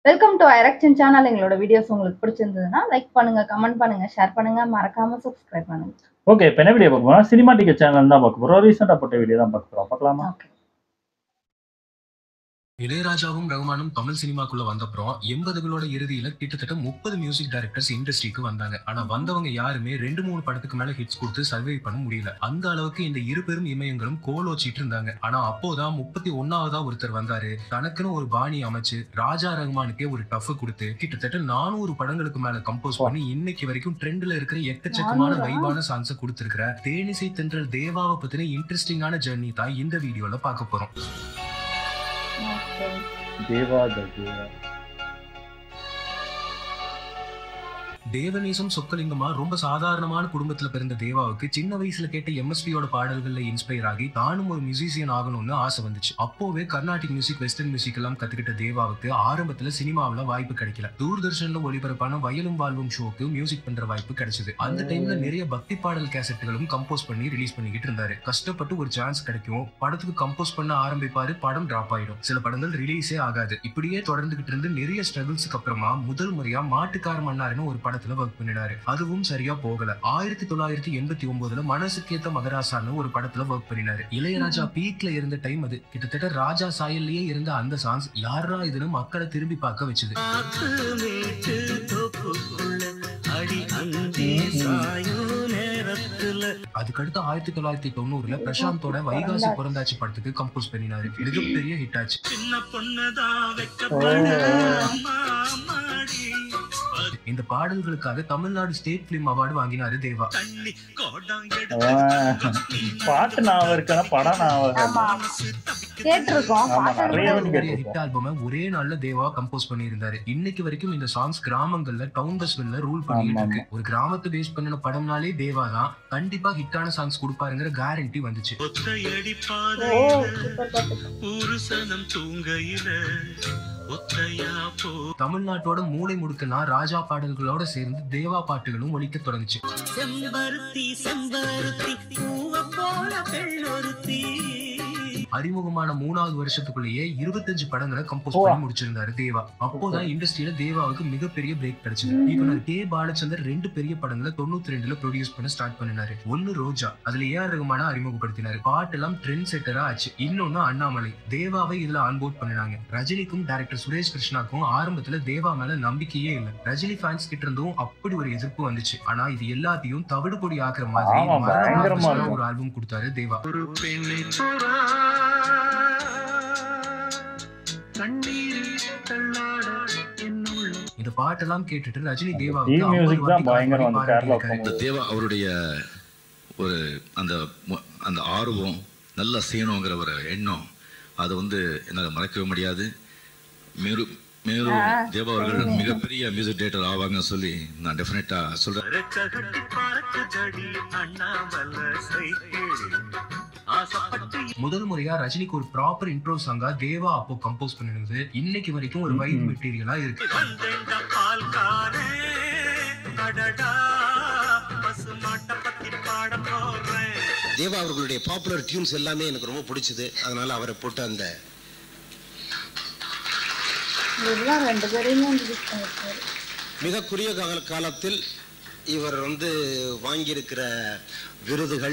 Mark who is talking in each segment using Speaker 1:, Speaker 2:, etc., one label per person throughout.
Speaker 1: Welcome to ஐரக்ஷன் channel எங்களோட videos உங்களுக்கு பிடிச்சிருந்ததுன்னா லைக் பண்ணுங்க கமெண்ட் பண்ணுங்க ஷேர் பண்ணுங்க மறக்காம சப்ஸ்கிரைப் பண்ணுங்க
Speaker 2: ஓகே இப்போ என்ன வீடியோ பார்க்க போறோம் சினிமா டிக்கெட் சேனல் தான் பார்க்க போறோம் ரீசெண்டாக போட்ட வீடியோ தான் பார்க்க போறோம் பார்க்கலாமா
Speaker 1: ஓகே
Speaker 3: இளையராஜாவும் ரகுமானும் தமிழ் சினிமாக்குள்ள வந்தப்புறம் எண்பதுகளோட இறுதியில கிட்டத்தட்ட முப்பது மியூசிக் டைரக்டர்ஸ் இண்டஸ்ட்ரிக்கு வந்தாங்க ஆனா வந்தவங்க யாருமே ரெண்டு மூணு படத்துக்கு மேல ஹிட்ஸ் கொடுத்து சர்வே பண்ண முடியல அந்த அளவுக்கு இந்த இரு பெரும் இமயங்களும் கோலோச்சிட்டு இருந்தாங்க ஆனா அப்போதான் முப்பத்தி ஒன்னாவதா ஒருத்தர் வந்தாரு தனக்குன்னு ஒரு பாணி அமைச்சு ராஜா ரகுமானுக்கே ஒரு டஃப் கொடுத்து கிட்டத்தட்ட நானூறு படங்களுக்கு மேல கம்போஸ் பண்ணி இன்னைக்கு வரைக்கும் ட்ரெண்ட்ல இருக்கிற எக்கச்சக்கமான
Speaker 1: நானூறா?
Speaker 3: வைபான சாங்ஸை கொடுத்திருக்கிற தேனிசை தென்றல் தேவாவை பத்தின இன்ட்ரெஸ்டிங்கான ஜெர்னி தான் இந்த வீடியோல பார்க்க போறோம்
Speaker 1: ஓகே
Speaker 2: தேவா த தேவா
Speaker 3: தேவநேசம் சொக்கலிங்கமா ரொம்ப சாதாரணமான குடும்பத்துல பிறந்த தேவாவுக்கு சின்ன வயசுல கேட்ட எம்எஸ்பியோட பாடல்கள்ல இன்ஸ்பயர் ஆகி தானும் ஒரு மியூசிஷியன் ஆகணும்னு ஆசை வந்துச்சு அப்போவே கர்நாடிக் மியூசிக் வெஸ்டர்ன் மியூசிக் எல்லாம் கத்துக்கிட்ட தேவாவுக்கு ஆரம்பத்துல சினிமாவுல வாய்ப்பு கிடைக்கல தூர்தர்ஷன்ல ஒளிபரப்பான வயலும் வாழ்வும் ஷோக்கு மியூசிக் பண்ற வாய்ப்பு கிடைச்சது அந்த டைம்ல நிறைய பக்தி பாடல் கேசட்டுகளும் கம்போஸ் பண்ணி ரிலீஸ் பண்ணிக்கிட்டு இருந்தாரு கஷ்டப்பட்டு ஒரு சான்ஸ் கிடைக்கும் படத்துக்கு கம்போஸ் பண்ண ஆரம்பிப்பாரு படம் டிராப் ஆயிடும் சில படங்கள் ரிலீஸே ஆகாது இப்படியே தொடர்ந்துகிட்டு இருந்து நிறைய ஸ்ட்ரகிள்ஸ்க்கு அப்புறமா முதல் முறையா மாட்டுக்கார மன்னாருன்னு ஒரு படத்துல ஒர்க் பண்ணினாரு அதுவும் சரியா போகல ஆயிரத்தி தொள்ளாயிரத்தி எண்பத்தி ஒன்பதுல மனசுக்கேத்த மகராசான்னு ஒரு படத்துல ஒர்க் பண்ணினாரு இளையராஜா பீக்ல இருந்த டைம் அது கிட்டத்தட்ட ராஜா சாயல்லையே இருந்த அந்த சாங்ஸ் யாரா இதுன்னு மக்களை திரும்பி பார்க்க வச்சது
Speaker 4: காத்து மேட்டு தோப்புக்குள்ள அடி அந்தி சாயும் நேரத்துல
Speaker 3: அதுக்கடுத்து ஆயிரத்தி தொள்ளாயிரத்தி தொண்ணூறுல பிரசாந்தோட வைகாசி பிறந்தாச்சு படத்துக்கு கம்போஸ் பண்ணினாரு மிகப்பெரிய ஹிட் ஆச்சு
Speaker 4: சின்ன பொண்ணுதான் வைக்கப்பட அம்மா அம்மாடி
Speaker 3: இந்த பாடல்களுக்காக தமிழ்நாடு ஸ்டேட் பிலிம் அவார்டு வாங்கினாரு தேவா
Speaker 4: தண்ணி கோடம்
Speaker 2: ஆ, பாட்டு நான் இருக்கா படம் நான்
Speaker 1: ஆமா கேட்டிருக்கோம்
Speaker 2: ஆமா,
Speaker 1: பாட்டு
Speaker 2: நிறைய
Speaker 1: இருக்கு.
Speaker 2: பேர்
Speaker 3: பெரிய ஹிட் ஆல்பமை ஒரே நாள்ல தேவா கம்போஸ் பண்ணியிருந்தாரு இன்னைக்கு வரைக்கும் இந்த சாங்ஸ் கிராமங்கள்ல டவுன் பஸ்ல ரூல் பண்ணிட்டு
Speaker 2: ஆமா,
Speaker 3: இருக்கு ஒரு கிராமத்தை பேஸ் பண்ணின படம்னாலே தேவா தான் கண்டிப்பா ஹிட்டான சாங்ஸ் கொடுப்பாருங்கிற கேரண்டி வந்துச்சு
Speaker 4: ஒத்தையடி
Speaker 1: ஓ
Speaker 4: பாதையில
Speaker 1: சூப்பர் பாட்டு
Speaker 4: புருஷனம் தூங்கையில ஒத்தையா போ
Speaker 3: தமிழ்நாட்டோட மூளை முடுக்கெல்லாம் ராஜா பாடல்களோட சேர்ந்து தேவா பாட்டுகளும் ஒலிக்க தொடங்குச்சு
Speaker 4: செம்பருத்தி செம்பருத்தி பூவ போல பெண்ணொருத்தி
Speaker 3: அறிமுகமான மூணாவது வருஷத்துக்குள்ளேயே இருபத்தஞ்சு படங்களை கம்போஸ்
Speaker 2: ஓ.
Speaker 3: பண்ணி முடிச்சிருந்தாரு தேவா அப்போதான் இண்டஸ்ட்ரியில தேவாவுக்கு மிகப்பெரிய பிரேக் கிடைச்சது இயக்குனர் கே பாலச்சந்தர் ரெண்டு பெரிய படங்களை தொண்ணூத்தி ரெண்டுல ப்ரொடியூஸ் பண்ண ஸ்டார்ட் பண்ணினாரு ஒன்னு ரோஜா அதுல ஏஆர் ரகுமான அறிமுகப்படுத்தினாரு பாட்டெல்லாம் ட்ரெண்ட் செட்டரா ஆச்சு இன்னொன்னு அண்ணாமலை தேவாவை இதுல ஆன்போர்ட் பண்ணினாங்க ரஜினிக்கும் டைரக்டர் சுரேஷ் கிருஷ்ணாக்கும் ஆரம்பத்துல தேவா மேல நம்பிக்கையே இல்ல ரஜினி ஃபேன்ஸ் கிட்ட இருந்தும் அப்படி ஒரு எதிர்ப்பு வந்துச்சு ஆனா இது எல்லாத்தையும் தவிடு பொடி ஆக்குற மாதிரி
Speaker 2: ஆமா,
Speaker 3: மரண
Speaker 2: பயங்கரமா
Speaker 3: பாரதத்துல
Speaker 2: இருக்கும்.
Speaker 3: ஒரு ஆல்பம் கொடுத்தாரு தேவா
Speaker 4: ஒரு பெண்ணை புறா கண்ணீரில் தள்ளாட என்னுள்ள
Speaker 3: இந்த பாட்டெல்லாம் கேட்டுட்டு ரஜினி
Speaker 2: அந்த
Speaker 3: தேவாவுக்கு
Speaker 2: theme music
Speaker 3: 50
Speaker 2: தான்
Speaker 3: வாட்டி
Speaker 2: பயங்கரம் அந்த
Speaker 3: பாராட்டி
Speaker 2: கேரளா
Speaker 3: இருக்காரு.
Speaker 2: போகும்போது.
Speaker 5: தேவா அவருடைய ஒரு அந்த மு- அந்த ஆர்வம் நல்லா செய்யணுங்கிற ஒரு எண்ணம் அது வந்து என்னால் மறக்கவே முடியாது மேலும் மேலும்
Speaker 1: ஆ,
Speaker 5: தேவா அவர்கள் மிகப்பெரிய மியூசிக் டேரக்டர் ஆவாங்கன்னு சொல்லி நான் டெஃபினட்டா சொல்றேன்
Speaker 4: ரெக்ககட்டி பறக்கு ஜடி அண்ணாமலை சைக்கிள் ஆசைப்பட்டு
Speaker 3: முதல் முறையா ரஜினிக்கு ஒரு ப்ராப்பர் இன்ட்ரோ சாங்கா தேவா அப்போ கம்போஸ் பண்ணிருந்தது இன்னைக்கு வரைக்கும் ஒரு வைப் மெட்டீரியலா இருக்கு
Speaker 4: வந்தெண்ட பால்காரே அடடா பசுமாட்டை பத்தி பாட போறேன்
Speaker 6: தேவா அவர்களுடைய பாப்புலர் டியூன்ஸ் எல்லாமே எனக்கு ரொம்ப பிடிச்சது அதனால அவரை போட்டு அந்த
Speaker 1: இதெல்லாம் ரெண்டு பேரையுமே introduce பண்ணிருக்காரு.
Speaker 6: மிக குறுகிய கால காலத்தில் இவர் வந்து வாங்கியிருக்கிற விருதுகள்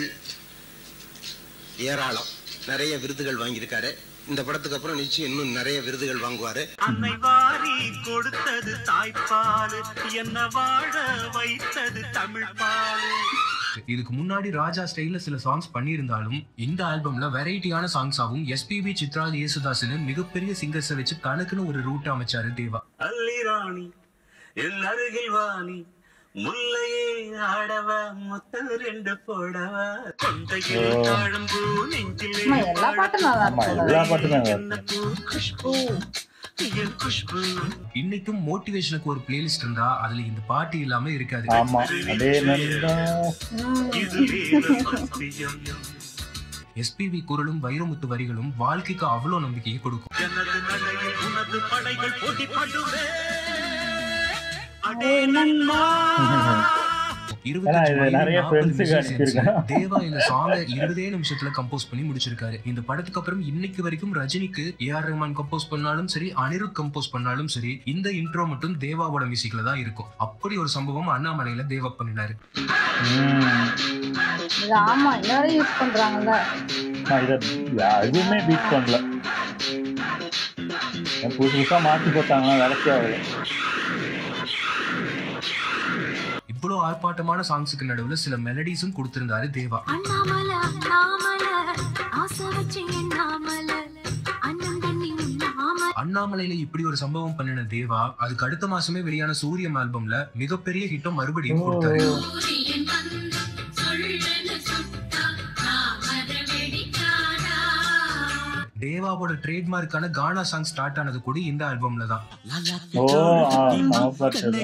Speaker 6: ஏராளம் நிறைய விருதுகள் வாங்கியிருக்காரு இந்த படத்துக்கு அப்புறம் நிச்சயம் இன்னும் நிறைய விருதுகள் வாங்குவாரு
Speaker 4: அன்னை வாரி கொடுத்தது தாய்ப்பால் என்ன வாழ வைத்தது தமிழ் பால்
Speaker 3: இதுக்கு முன்னாடி ராஜா ஸ்டைல்ல சில சாங்ஸ் பண்ணியிருந்தாலும் இந்த ஆல்பம்ல வெரைட்டியான சாங்ஸாவும் எஸ்பிபி சித்ரா யேசுதாஸ்னு மிகப்பெரிய சிங்கர்ஸை வச்சு தனக்குன்னு ஒரு ரூட் அமைச்சாரு தேவா
Speaker 4: அல்லி ராணி என் அருகில் வாணி முல்லையே ஆடவ முத்தம் ரெண்டு போடவ கொண்டையில்
Speaker 2: ஓ.
Speaker 4: தாழம்பூ நெஞ்சிலே
Speaker 1: ஆமா, எல்லா பாட்டும் நல்லா
Speaker 2: ஆமா
Speaker 1: இருக்கும்
Speaker 2: எல்லா பாட்டுமே நல்லா
Speaker 4: என்ன
Speaker 2: இருக்கும்
Speaker 4: பூ குஷ்பூ என் குஷ்பூ
Speaker 3: இன்னைக்கும் மோட்டிவேஷனுக்கு ஒரு பிளேலிஸ்ட் இருந்தா அதுல இந்த பாட்டு இல்லாம இருக்காது
Speaker 2: ஆமா அதே நந்தா
Speaker 1: ம்.
Speaker 4: இது வேத சத்தியம்
Speaker 3: எஸ்பிபி குரலும் வைரமுத்து வரிகளும் வாழ்க்கைக்கு அவ்வளவு நம்பிக்கையை கொடுக்கும்
Speaker 4: எனது நடையில் உனது படைகள் போட்டி படுவே அடே நன்மா
Speaker 2: ஏன்னா இது
Speaker 3: இருபத்தஞ்சு
Speaker 2: நிறைய
Speaker 3: நாற்பது
Speaker 2: friends க்கு
Speaker 3: musicians
Speaker 2: அனுப்பியிருக்கேன்.
Speaker 3: தேவா இந்த சாங்கை இருபதே நிமிஷத்துல கம்போஸ் பண்ணி முடிச்சிருக்காரு இந்த படத்துக்கு அப்புறம் இன்னைக்கு வரைக்கும் ரஜினிக்கு ஏ ஆர் ரஹ்மான் கம்போஸ் பண்ணாலும் சரி அனிருத் கம்போஸ் பண்ணாலும் சரி இந்த இன்ட்ரோ மட்டும் தேவாவோட மியூசிக்ல தான் இருக்கும் அப்படி ஒரு சம்பவம் அண்ணாமலையில தேவா பண்ணினாரு
Speaker 2: ம்.
Speaker 1: இது ஆமா எல்லாரும் யூஸ் பண்றாங்கல்ல
Speaker 2: நான் இதை எதுவுமே பீட் பண்ணல புதுசு புதுசா மாற்றி போட்டாங்கன்னா வேலைக்கே ஆகல
Speaker 3: இவ்வளவு ஆர்ப்பாட்டமான சாங்ஸுக்கு நடுவுல சில மெலடிஸும் கொடுத்திருந்தாரு தேவா
Speaker 7: அண்ணாமல அண்ணாமல ஆசை வச்சு எண்ணாமல அண்ணன் தண்ணி உண்ணாமல
Speaker 3: அண்ணாமலையில இப்படி ஒரு சம்பவம் பண்ணின தேவா அதுக்கு அடுத்த மாசமே வெளியான சூரியம் ஆல்பம்ல மிகப்பெரிய ஹிட்டும் மறுபடியும் கொடுத்தாரு
Speaker 7: சூரியன் வந்து சொல்லுன்னு சுட்டா தாமர வெடிக்காதா
Speaker 3: தேவாவோட ட்ரேட்மார்க்கான கானா சாங் ஸ்டார்ட் ஆனது கூட இந்த ஆல்பம்ல தான்
Speaker 2: ஓ ஆ சமப்பாட்டு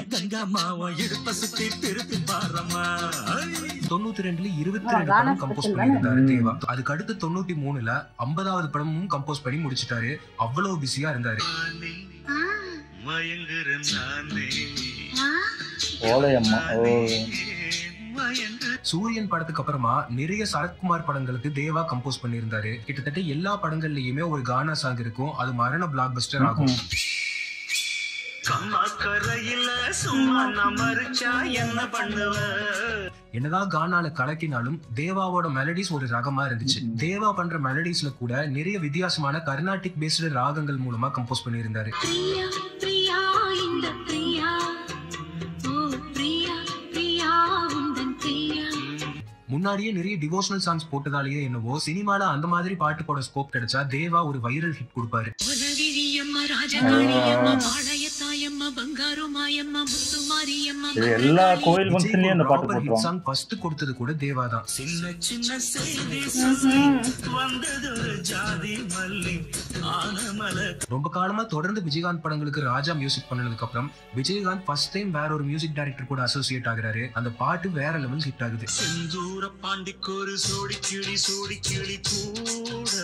Speaker 3: தொண்ணூத்தி ரெண்டுல இருபத்தி
Speaker 1: ஆ,
Speaker 3: ரெண்டு
Speaker 1: கானா
Speaker 3: படம் கம்போஸ்
Speaker 1: special
Speaker 3: பண்ணியிருந்தாரு
Speaker 2: தானே?
Speaker 3: தேவா அதுக்கு அடுத்து தொண்ணூத்தி மூணுல ஐம்பதாவது படமும் கம்போஸ் பண்ணி முடிச்சிட்டாரு அவ்வளவு பிஸியா இருந்தாரு
Speaker 4: மயங்குற நானே
Speaker 2: ஓலையம்மா ஓ
Speaker 4: மயங்குற
Speaker 3: சூரியன் படத்துக்கு அப்புறமா நிறைய சரத்குமார் படங்களுக்கு தேவா கம்போஸ் பண்ணியிருந்தாரு கிட்டத்தட்ட எல்லா படங்கள்லயுமே ஒரு கானா சாங் இருக்கும் அது மரண பிளாக் பஸ்டர் ஆகும்
Speaker 4: கம்மாக்கரையில சும்மா நான் மறிச்சா என்ன பண்ணுவ
Speaker 3: என்னதான் கானால கலக்கினாலும் தேவாவோட மெலடிஸ் ஒரு ரகமா இருந்துச்சு தேவா பண்ற மெலடிஸ்ல கூட நிறைய வித்தியாசமான கர்நாடிக் பேஸ்டு ராகங்கள் மூலமா கம்போஸ் பண்ணியிருந்தாரு
Speaker 7: பிரியா பிரியா இந்த பிரியா ஓ பிரியா பிரியா உந்தன் பிரியா
Speaker 3: முன்னாடியே நிறைய டிவோஷனல் சாங்ஸ் போட்டதாலேயே என்னவோ சினிமால அந்த மாதிரி பாட்டு போட ஸ்கோப் கிடைச்சா தேவா ஒரு வைரல் ஹிட் கொடுப்பாரு
Speaker 7: உலகிழியம்மா ராஜகாளியம்மா பாளையத்தாயம்மா பங்காரு மாயம்மா முத்து மாரியம்மா
Speaker 2: இது எல்லா கோயில் ஃபங்க்ஷன்லயும் இந்த பாட்டு
Speaker 3: ஹிட்
Speaker 2: போட்டுருவாங்க
Speaker 3: சாங் ஃபர்ஸ்ட் கொடுத்தது கூட தேவா தான்
Speaker 4: சின்ன சின்ன செய்தி வந்தது ஒரு ஜாதி மல்லி ஆனமல
Speaker 3: ரொம்ப காலமா தொடர்ந்து விஜயகாந்த் படங்களுக்கு ராஜா மியூசிக் பண்ணதுக்கு அப்புறம் விஜயகாந்த் ஃபர்ஸ்ட் டைம் வேற ஒரு மியூசிக் டைரக்டர் கூட அசோசியேட் ஆகுறாரு அந்த பாட்டு வேற லெவல் ஹிட் ஆகுது
Speaker 4: செந்தூர பாண்டிக்கொரு சோடி கிளி சோடி கிளி கூட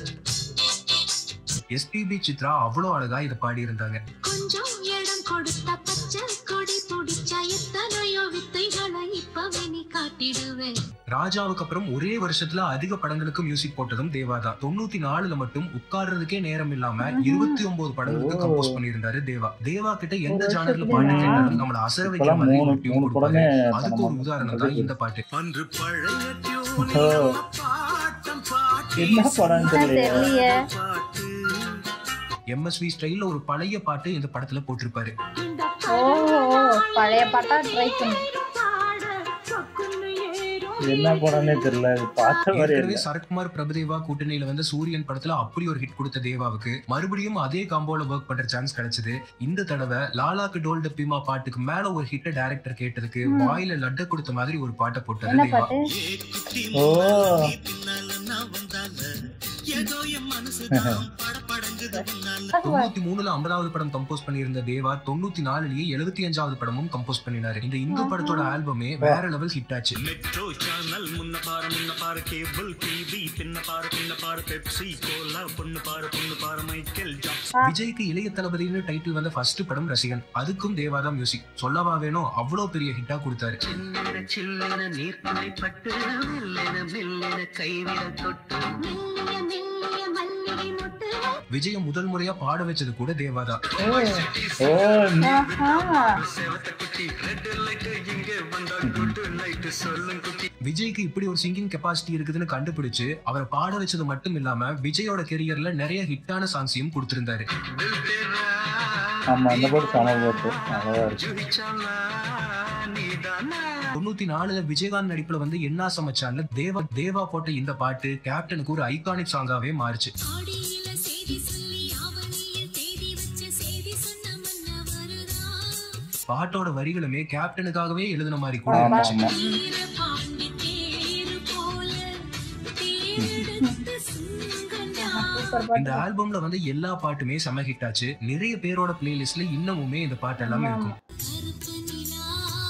Speaker 3: எஸ்பிபி சித்ரா அவ்வளோ அழகா இதை பாடி இருந்தாங்க
Speaker 7: கொஞ்சம் இடம் கொடுத்த பச்சை கொடி பிடிச்சா எத்தனையோ வித்தைகளை இப்பவே நீ காட்டிடுவேன்
Speaker 3: ராஜாவுக்கு அப்புறம் ஒரே வருஷத்துல அதிக படங்களுக்கு மியூசிக் போட்டதும் தேவா தான் தொண்ணூத்தி நாலுல மட்டும் உட்கார்றதுக்கே நேரம் இல்லாம இருபத்தி ஒன்பது படங்களுக்கு
Speaker 2: ஓ.
Speaker 3: கம்போஸ் பண்ணியிருந்தாரு தேவா தேவா கிட்ட எந்த
Speaker 1: ஒரு
Speaker 3: ஜானர்ல
Speaker 1: வருஷத்துலயா?
Speaker 3: பாட்டு கேட்டாலும் நம்மள அசர வைக்கிற
Speaker 2: இப்பெல்லாம்
Speaker 3: மாதிரி
Speaker 2: மூணு
Speaker 3: ஒரு டியூன்
Speaker 2: மூணு
Speaker 3: கொடுப்பாரு
Speaker 2: படமே
Speaker 3: அதுக்கு ஒரு
Speaker 2: தரமா
Speaker 3: உதாரணம் தான் இந்த பாட்டு
Speaker 4: அன்று பழைய
Speaker 2: ஓ.
Speaker 4: டியூனில் பாட்டம் பாட்டி
Speaker 2: என்ன படம் தெரியலையே
Speaker 1: தெரியலையே
Speaker 4: பாட்டு
Speaker 3: எம்எஸ்வி ஸ்டைல்ல ஒரு பழைய பாட்டு இந்த படத்துல போட்டிருப்பாரு
Speaker 7: இந்த
Speaker 1: ஓ ஓ, பழைய பாட்டா ட்ரை பண்ணி
Speaker 7: பாட சொக்குன்னு ஏறும்
Speaker 2: இது என்ன படம்னே தெரியல இது பார்த்த மாதிரி
Speaker 3: ஏற்கனவே
Speaker 2: இல்லை
Speaker 3: சரத்குமார் பிரபுதேவா கூட்டணியில வந்து சூரியன் படத்துல அப்படி ஒரு ஹிட் கொடுத்த தேவாவுக்கு மறுபடியும் அதே காம்போல ஒர்க் பண்ற சான்ஸ் கிடைச்சது இந்த தடவை லாலாக்கு டோல் டப்பிமா பாட்டுக்கு மேல ஒரு ஹிட்ட டைரக்டர் கேட்டதுக்கு வாயில லட்ட கொடுத்த மாதிரி ஒரு பாட்டை போட்டாரு
Speaker 1: என்ன
Speaker 3: தேவா
Speaker 1: பாட்டு
Speaker 4: ஏ குட்டி
Speaker 2: ஓ
Speaker 4: நீ பின்னால நான் வந்தால ஏதோ என் மனசுதான் படபடங்குது முன்னால
Speaker 3: தொண்ணூத்தி மூணுல ஐம்பதாவது படம் கம்போஸ் பண்ணியிருந்த தேவா தொண்ணூத்தி நாலுலயே எழுபத்தி அஞ்சாவது படமும் கம்போஸ் பண்ணினாரு இந்த இந்து படத்தோட ஆல்பமே வேற லெவல் ஹிட் ஆச்சு
Speaker 4: மெட்ரோ சேனல் முன்ன பாரு முன்ன பாரு கேபிள் டிவி பின்ன பாரு பின்ன பாரு பெப்சி கோலா பொண்ணு பாரு பொண்ணு பாரு மைக்கேல் ஜாக்சன்
Speaker 3: விஜய்க்கு இளைய தளபதினு டைட்டில் வந்த ஃபர்ஸ்ட் படம் ரசிகன் அதுக்கும் தேவா தான் மியூசிக் சொல்லவா வேணும் அவ்வளவு பெரிய ஹிட்டா கொடுத்தாரு
Speaker 8: சில்லென சில்லென நீர்த்துளை பட்டு மெல்லென மெல்லென கைவிரல் தொட்டு
Speaker 7: மெல்லிய மெல்லிய மல்லிகை மொட்டு
Speaker 3: விஜய முதல் முறையா பாட வச்சது கூட தேவா தான்
Speaker 2: ஓ
Speaker 1: ஆஹா
Speaker 3: விஜய்க்கு இப்படி ஒரு சிங்கிங் கெப்பாசிட்டி இருக்குதுன்னு கண்டுபிடிச்சு அவரை பாட வச்சது மட்டும் இல்லாம விஜயோட கெரியர்ல நிறைய ஹிட்டான சாங்ஸையும் கொடுத்திருந்தாரு
Speaker 2: ஆமா அந்த பாட்டு செம பாட்டு அழகா இருக்கு
Speaker 3: தொண்ணூத்தி நாலுல விஜயகாந்த் நடிப்புல வந்து என்ன சமைச்சான்ல தேவா தேவா போட்ட இந்த பாட்டு கேப்டனுக்கு ஒரு ஐகானிக் சாங்காவே மாறுச்சு
Speaker 7: ஆடியில செய்தி சொல்லி ஆவணியில் தேதி வச்ச செய்தி சொன்ன மன்னவருதா
Speaker 3: பாட்டோட வரிகளுமே கேப்டனுக்காகவே எழுதின மாதிரி கூட
Speaker 2: ஆமா
Speaker 3: இருந்துச்சு
Speaker 2: ஆமா
Speaker 7: வீர பாண்டி தேரு போல தேரெடுத்து சுங்கண்டா
Speaker 1: சூப்பர்
Speaker 3: இந்த
Speaker 1: பாட்டு
Speaker 3: ஆல்பம்ல வந்து எல்லா பாட்டுமே செம ஹிட் ஆச்சு நிறைய பேரோட பிளேலிஸ்ட்ல இன்னமுமே இந்த பாட்டு எல்லாமே இருக்கும்
Speaker 7: கருப்பு நிலா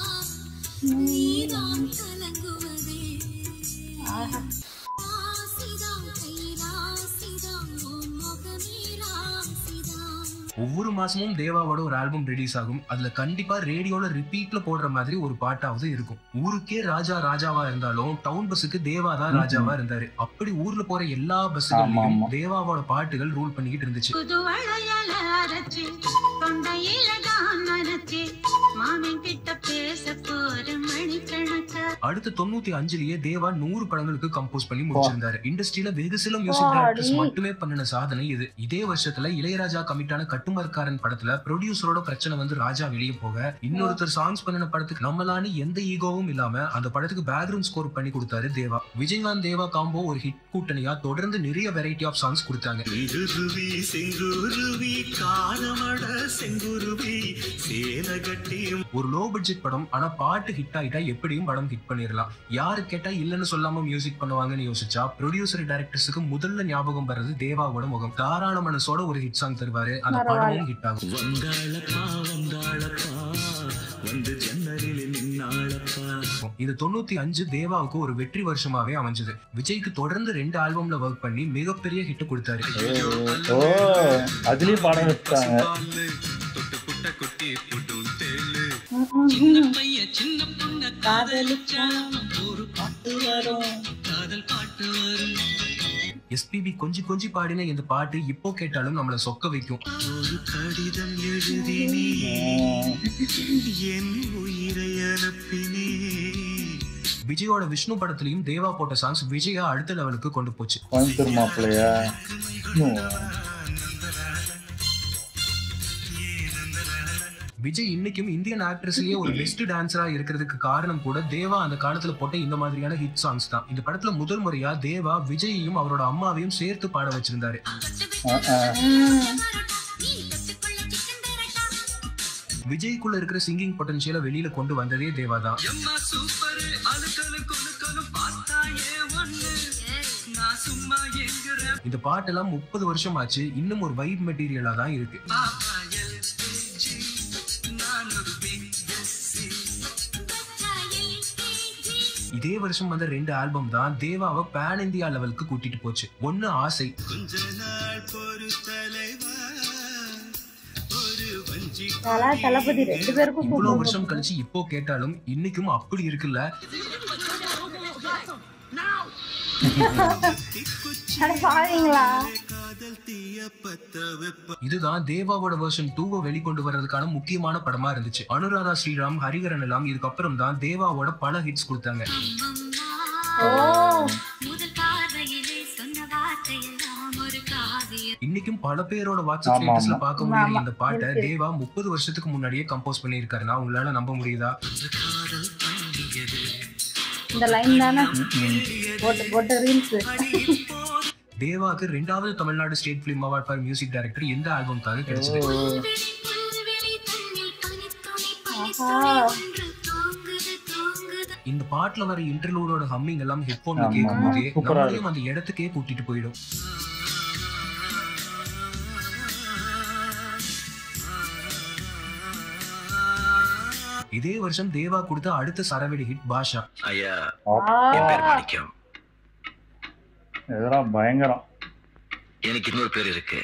Speaker 7: நீதான் கலங்குவதே
Speaker 1: ஆஹா
Speaker 7: ராசிதான் கை ராசிதான் உன் முகமே ராசிதான்
Speaker 3: ஒவ்வொரு மாசமும் தேவாவோட ஒரு ஆல்பம் ரிலீஸ் ஆகும் அதுல கண்டிப்பா ரேடியோல ரிப்பீட்ல போடுற மாதிரி ஒரு பாட்டாவது இருக்கும் ஊருக்கே ராஜா ராஜாவா இருந்தாலும் டவுன் பஸ்ஸுக்கு தேவா தான் ராஜாவா இருந்தாரு அப்படி ஊர்ல போற எல்லா
Speaker 2: ஆமா,
Speaker 3: பஸ்ஸுகளையும்
Speaker 2: ஆமா.
Speaker 3: தேவாவோட பாட்டுகள் ரூல் பண்ணிக்கிட்டு இருந்துச்சு
Speaker 7: புது வளையல அரைச்சு தொண்டையில தான் நனைச்சு மாமன் கிட்ட பேச போற மணிக்கணக்கா
Speaker 3: அடுத்த தொண்ணூத்தி அஞ்சுலயே தேவா நூறு படங்களுக்கு கம்போஸ் பண்ணி முடிச்சிருந்தாரு இண்டஸ்ட்ரியில வெகு சில மியூசிக் டைரக்டர்ஸ்
Speaker 1: அடி.
Speaker 3: மட்டுமே பண்ணின சாதனை இது இதே வருஷத்துல இளையராஜா கமிட்டான கட்டுமரக்காரன் படத்துல ப்ரொடியூசரோட பிரச்சனை வந்து ராஜா வெளியே போக இன்னொருத்தர் சாங்ஸ் பண்ணின படத்துக்கு நம்மளான எந்த ஈகோவும் இல்லாம அந்த படத்துக்கு பேக்ரவுண்ட் ஸ்கோர் பண்ணி கொடுத்தாரு தேவா விஜயகாந்த் தேவா காம்போ ஒரு ஹிட் கூட்டணியா தொடர்ந்து நிறைய வெரைட்டி ஆஃப் சாங்ஸ் கொடுத்தாங்க
Speaker 4: செங்குருவி செங்குருவி காரமட செங்குருவி சேல கட்டி
Speaker 3: ஒரு லோ பட்ஜெட் படம் ஆனா பாட்டு ஹிட் ஆயிட்டா எப்படியும் படம் ஹிட் பண்ணிடலாம் யாரு கேட்டா இல்லன்னு சொல்லாம மியூசிக் பண்ணுவாங்கன்னு யோசிச்சா ப்ரொடியூசர் டைரக்டர்ஸுக்கு முதல்ல ஞாபகம் வர்றது தேவாவோட முகம் தாராள மனசோட ஒரு ஹிட் சாங் தருவாரு அந்த படமும் ஹிட் ஆகும்
Speaker 4: வந்தாளப்பா வந்தாளப்பா வந்து ஜன்னலில் நின்னாளப்பா
Speaker 3: இது தொண்ணூத்தி அஞ்சு தேவாவுக்கு ஒரு வெற்றி வருஷமாவே அமைஞ்சது விஜய்க்கு தொடர்ந்து ரெண்டு ஆல்பம்ல ஒர்க் பண்ணி மிகப்பெரிய ஹிட் கொடுத்தாரு
Speaker 2: ஓ அதுலயும் பாடம் வச்சுட்டாங்க
Speaker 4: தொட்டு புட்ட குட்டி புட்டும் தேளு
Speaker 7: சின்ன பையன் சின்ன பொண்ண காதலிச்சா ஒரு பாட்டு வரும் காதல் பாட்டு வரும்
Speaker 3: எஸ்பிபி கொஞ்சி கொஞ்சி பாடின இந்த பாட்டு இப்போ கேட்டாலும் நம்மள சொக்க வைக்கும்
Speaker 4: ஒரு கடிதம் எழுதி நீ என் உயிரை அனுப்பினே
Speaker 3: விஜயோட விஷ்ணு படத்துலயும் தேவா போட்ட சாங்ஸ் விஜயா அடுத்த லெவலுக்கு கொண்டு போச்சு
Speaker 2: கோயம்புத்தூர் மாப்பிள்ளையா இன்னும்
Speaker 3: விஜய் இன்னைக்கும் இந்தியன் ஆக்ட்ரஸ்லயே ஒரு பெஸ்ட் டான்சரா இருக்கிறதுக்கு காரணம் கூட தேவா அந்த காலத்துல போட்ட இந்த மாதிரியான ஹிட் சாங்ஸ் தான் இந்த படத்துல முதல் முறையா தேவா விஜயையும் அவரோட அம்மாவையும் சேர்த்து பாட வச்சிருந்தாரு
Speaker 2: ஆ, ஆ.
Speaker 3: விஜய்க்குள்ள இருக்கிற சிங்கிங் பொட்டன்ஷியலை வெளியில கொண்டு வந்ததே தேவா தான்
Speaker 4: எம்மா சூப்பர் அழுக்கலு கொழுக்கலு பார்த்தாயே ஒண்ணு நான் சும்மா எங்குற
Speaker 3: இந்த பாட்டெல்லாம் முப்பது வருஷம் ஆச்சு இன்னும் ஒரு வைப் மெட்டீரியலா தான் இருக்கு
Speaker 4: பாப்பா எல்கேஜி நான் ஒரு பிஎஸ்சி
Speaker 3: இதே வருஷம் வந்த ரெண்டு ஆல்பம் தான் தேவாவை பேன் இந்தியா லெவலுக்கு கூட்டிட்டு போச்சு ஒன்னு ஆசை
Speaker 4: கொஞ்ச நாள் பொறு தலைவா ஒரு வஞ்சி
Speaker 1: தலா தளபதி ரெண்டு பேருக்கும்
Speaker 3: இவ்வளவு
Speaker 1: சூப்பர்
Speaker 3: வருஷம் கழிச்சு இப்போ கேட்டாலும் இன்னைக்கும் அப்படி இருக்குல்ல
Speaker 1: அட பாவீங்களா
Speaker 4: காதல் தீய பத்த வெப்ப
Speaker 3: இதுதான் தேவாவோட வெர்ஷன் டூவை வெளிக்கொண்டு வர்றதுக்கான முக்கியமான படமா இருந்துச்சு அனுராதா ஸ்ரீராம் ஹரிகரன் எல்லாம் இதுக்கப்புறம் தான் தேவாவோட பல ஹிட்ஸ் கொடுத்தாங்க
Speaker 1: ஓ
Speaker 7: முதல் பார்வையிலே சொன்ன வார்த்தையெல்லாம் ஒரு காவியம்
Speaker 3: இன்னைக்கும் பல பேரோட வாட்ஸ்அப்
Speaker 2: ஆமா,
Speaker 3: ஸ்டேட்டஸ்ல
Speaker 2: ஆமா.
Speaker 3: பார்க்க முடியுற
Speaker 1: ஆமா,
Speaker 3: இந்த பாட்டை
Speaker 1: இருக்கு.
Speaker 3: தேவா முப்பது வருஷத்துக்கு முன்னாடியே கம்போஸ் பண்ணியிருக்காருன்னா உங்களால நம்ப முடியுதா
Speaker 4: காதல் பண்ணியது
Speaker 1: இந்த லைன் தானே போட்டு போட்டு ரீல்ஸ்
Speaker 3: தேவாக்கு ரெண்டாவது Tamil Nadu state film award for music director எந்த ஆல்பம்காக கிடைச்சது
Speaker 7: புல்வெளி புல்வெளி தன்னில் பனித்துளி பனி
Speaker 1: ஆஹா.
Speaker 7: ஒன்று தூங்குது தூங்குது
Speaker 3: இந்த பாட்டுல வர இன்டர்லூடோட ஹம்மிங் எல்லாம் ஹெட்போன்ல
Speaker 2: ஆமா,
Speaker 3: கேட்கும் போதே
Speaker 2: சூப்பரா
Speaker 3: நம்மளையும் அந்த இடத்துக்கே கூட்டிட்டு போயிடும் இதே வருஷம் தேவா கொடுத்த அடுத்த சரவெடி ஹிட் பாஷா
Speaker 5: ஐயா
Speaker 2: அப்பா,
Speaker 5: என் பேர் மாணிக்கம்
Speaker 2: இதெல்லாம் பயங்கரம்
Speaker 5: எனக்கு இன்னொரு பேர் இருக்கு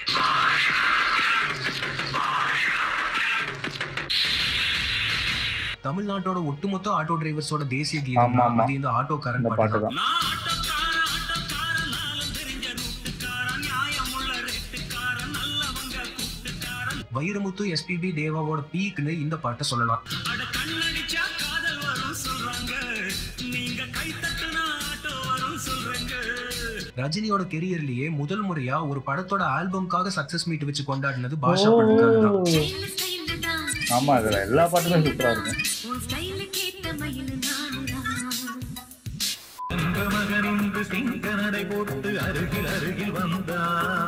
Speaker 3: தமிழ்நாட்டோட ஒட்டுமொத்த ஆட்டோ டிரைவர்ஸோட தேசிய கீதம்
Speaker 2: ஆமா, ஆமா.
Speaker 3: அது இந்த ஆட்டோக்காரன்
Speaker 2: இந்த
Speaker 3: பாட்டு
Speaker 2: பாட்டு
Speaker 3: தான்
Speaker 2: தான்
Speaker 4: நான் ஆட்டக்காரன் ஆட்டக்காரன் நாளும் தெரிஞ்ச ரூட்டுக்காரன் நியாயமுள்ள ரேட்டுக்காரன் நல்லவங்க கூட்டுக்காரன்
Speaker 3: வைரமுத்து எஸ்பிபி தேவாவோட பீக்னு இந்த பாட்டை சொல்லலாம்
Speaker 4: அட கண்ணடிச்சா காதல் வரும் சொல்றாங்க நீங்க கை தட்டுனா ஆட்டோ வரும் சொல்றேங்க
Speaker 3: ரஜினியோட கெரியர்லயே முதல் முறையா ஒரு படத்தோட ஆல்பம்காக சக்சஸ் மீட் வச்சு கொண்டாடினது பாஷா படத்துக்காக தான்
Speaker 2: ஓ.
Speaker 7: ஸ்டைல் ஸ்டைல் தான்
Speaker 2: ஆமா இதுல எல்லா பாட்டுமே சூப்பரா இருக்கும்
Speaker 7: உன் ஸ்டைலுக்கு ஏத்த மயில் நானுதான்
Speaker 4: மகனின்று சிங்க நடை போட்டு அருகில் அருகில் வந்தா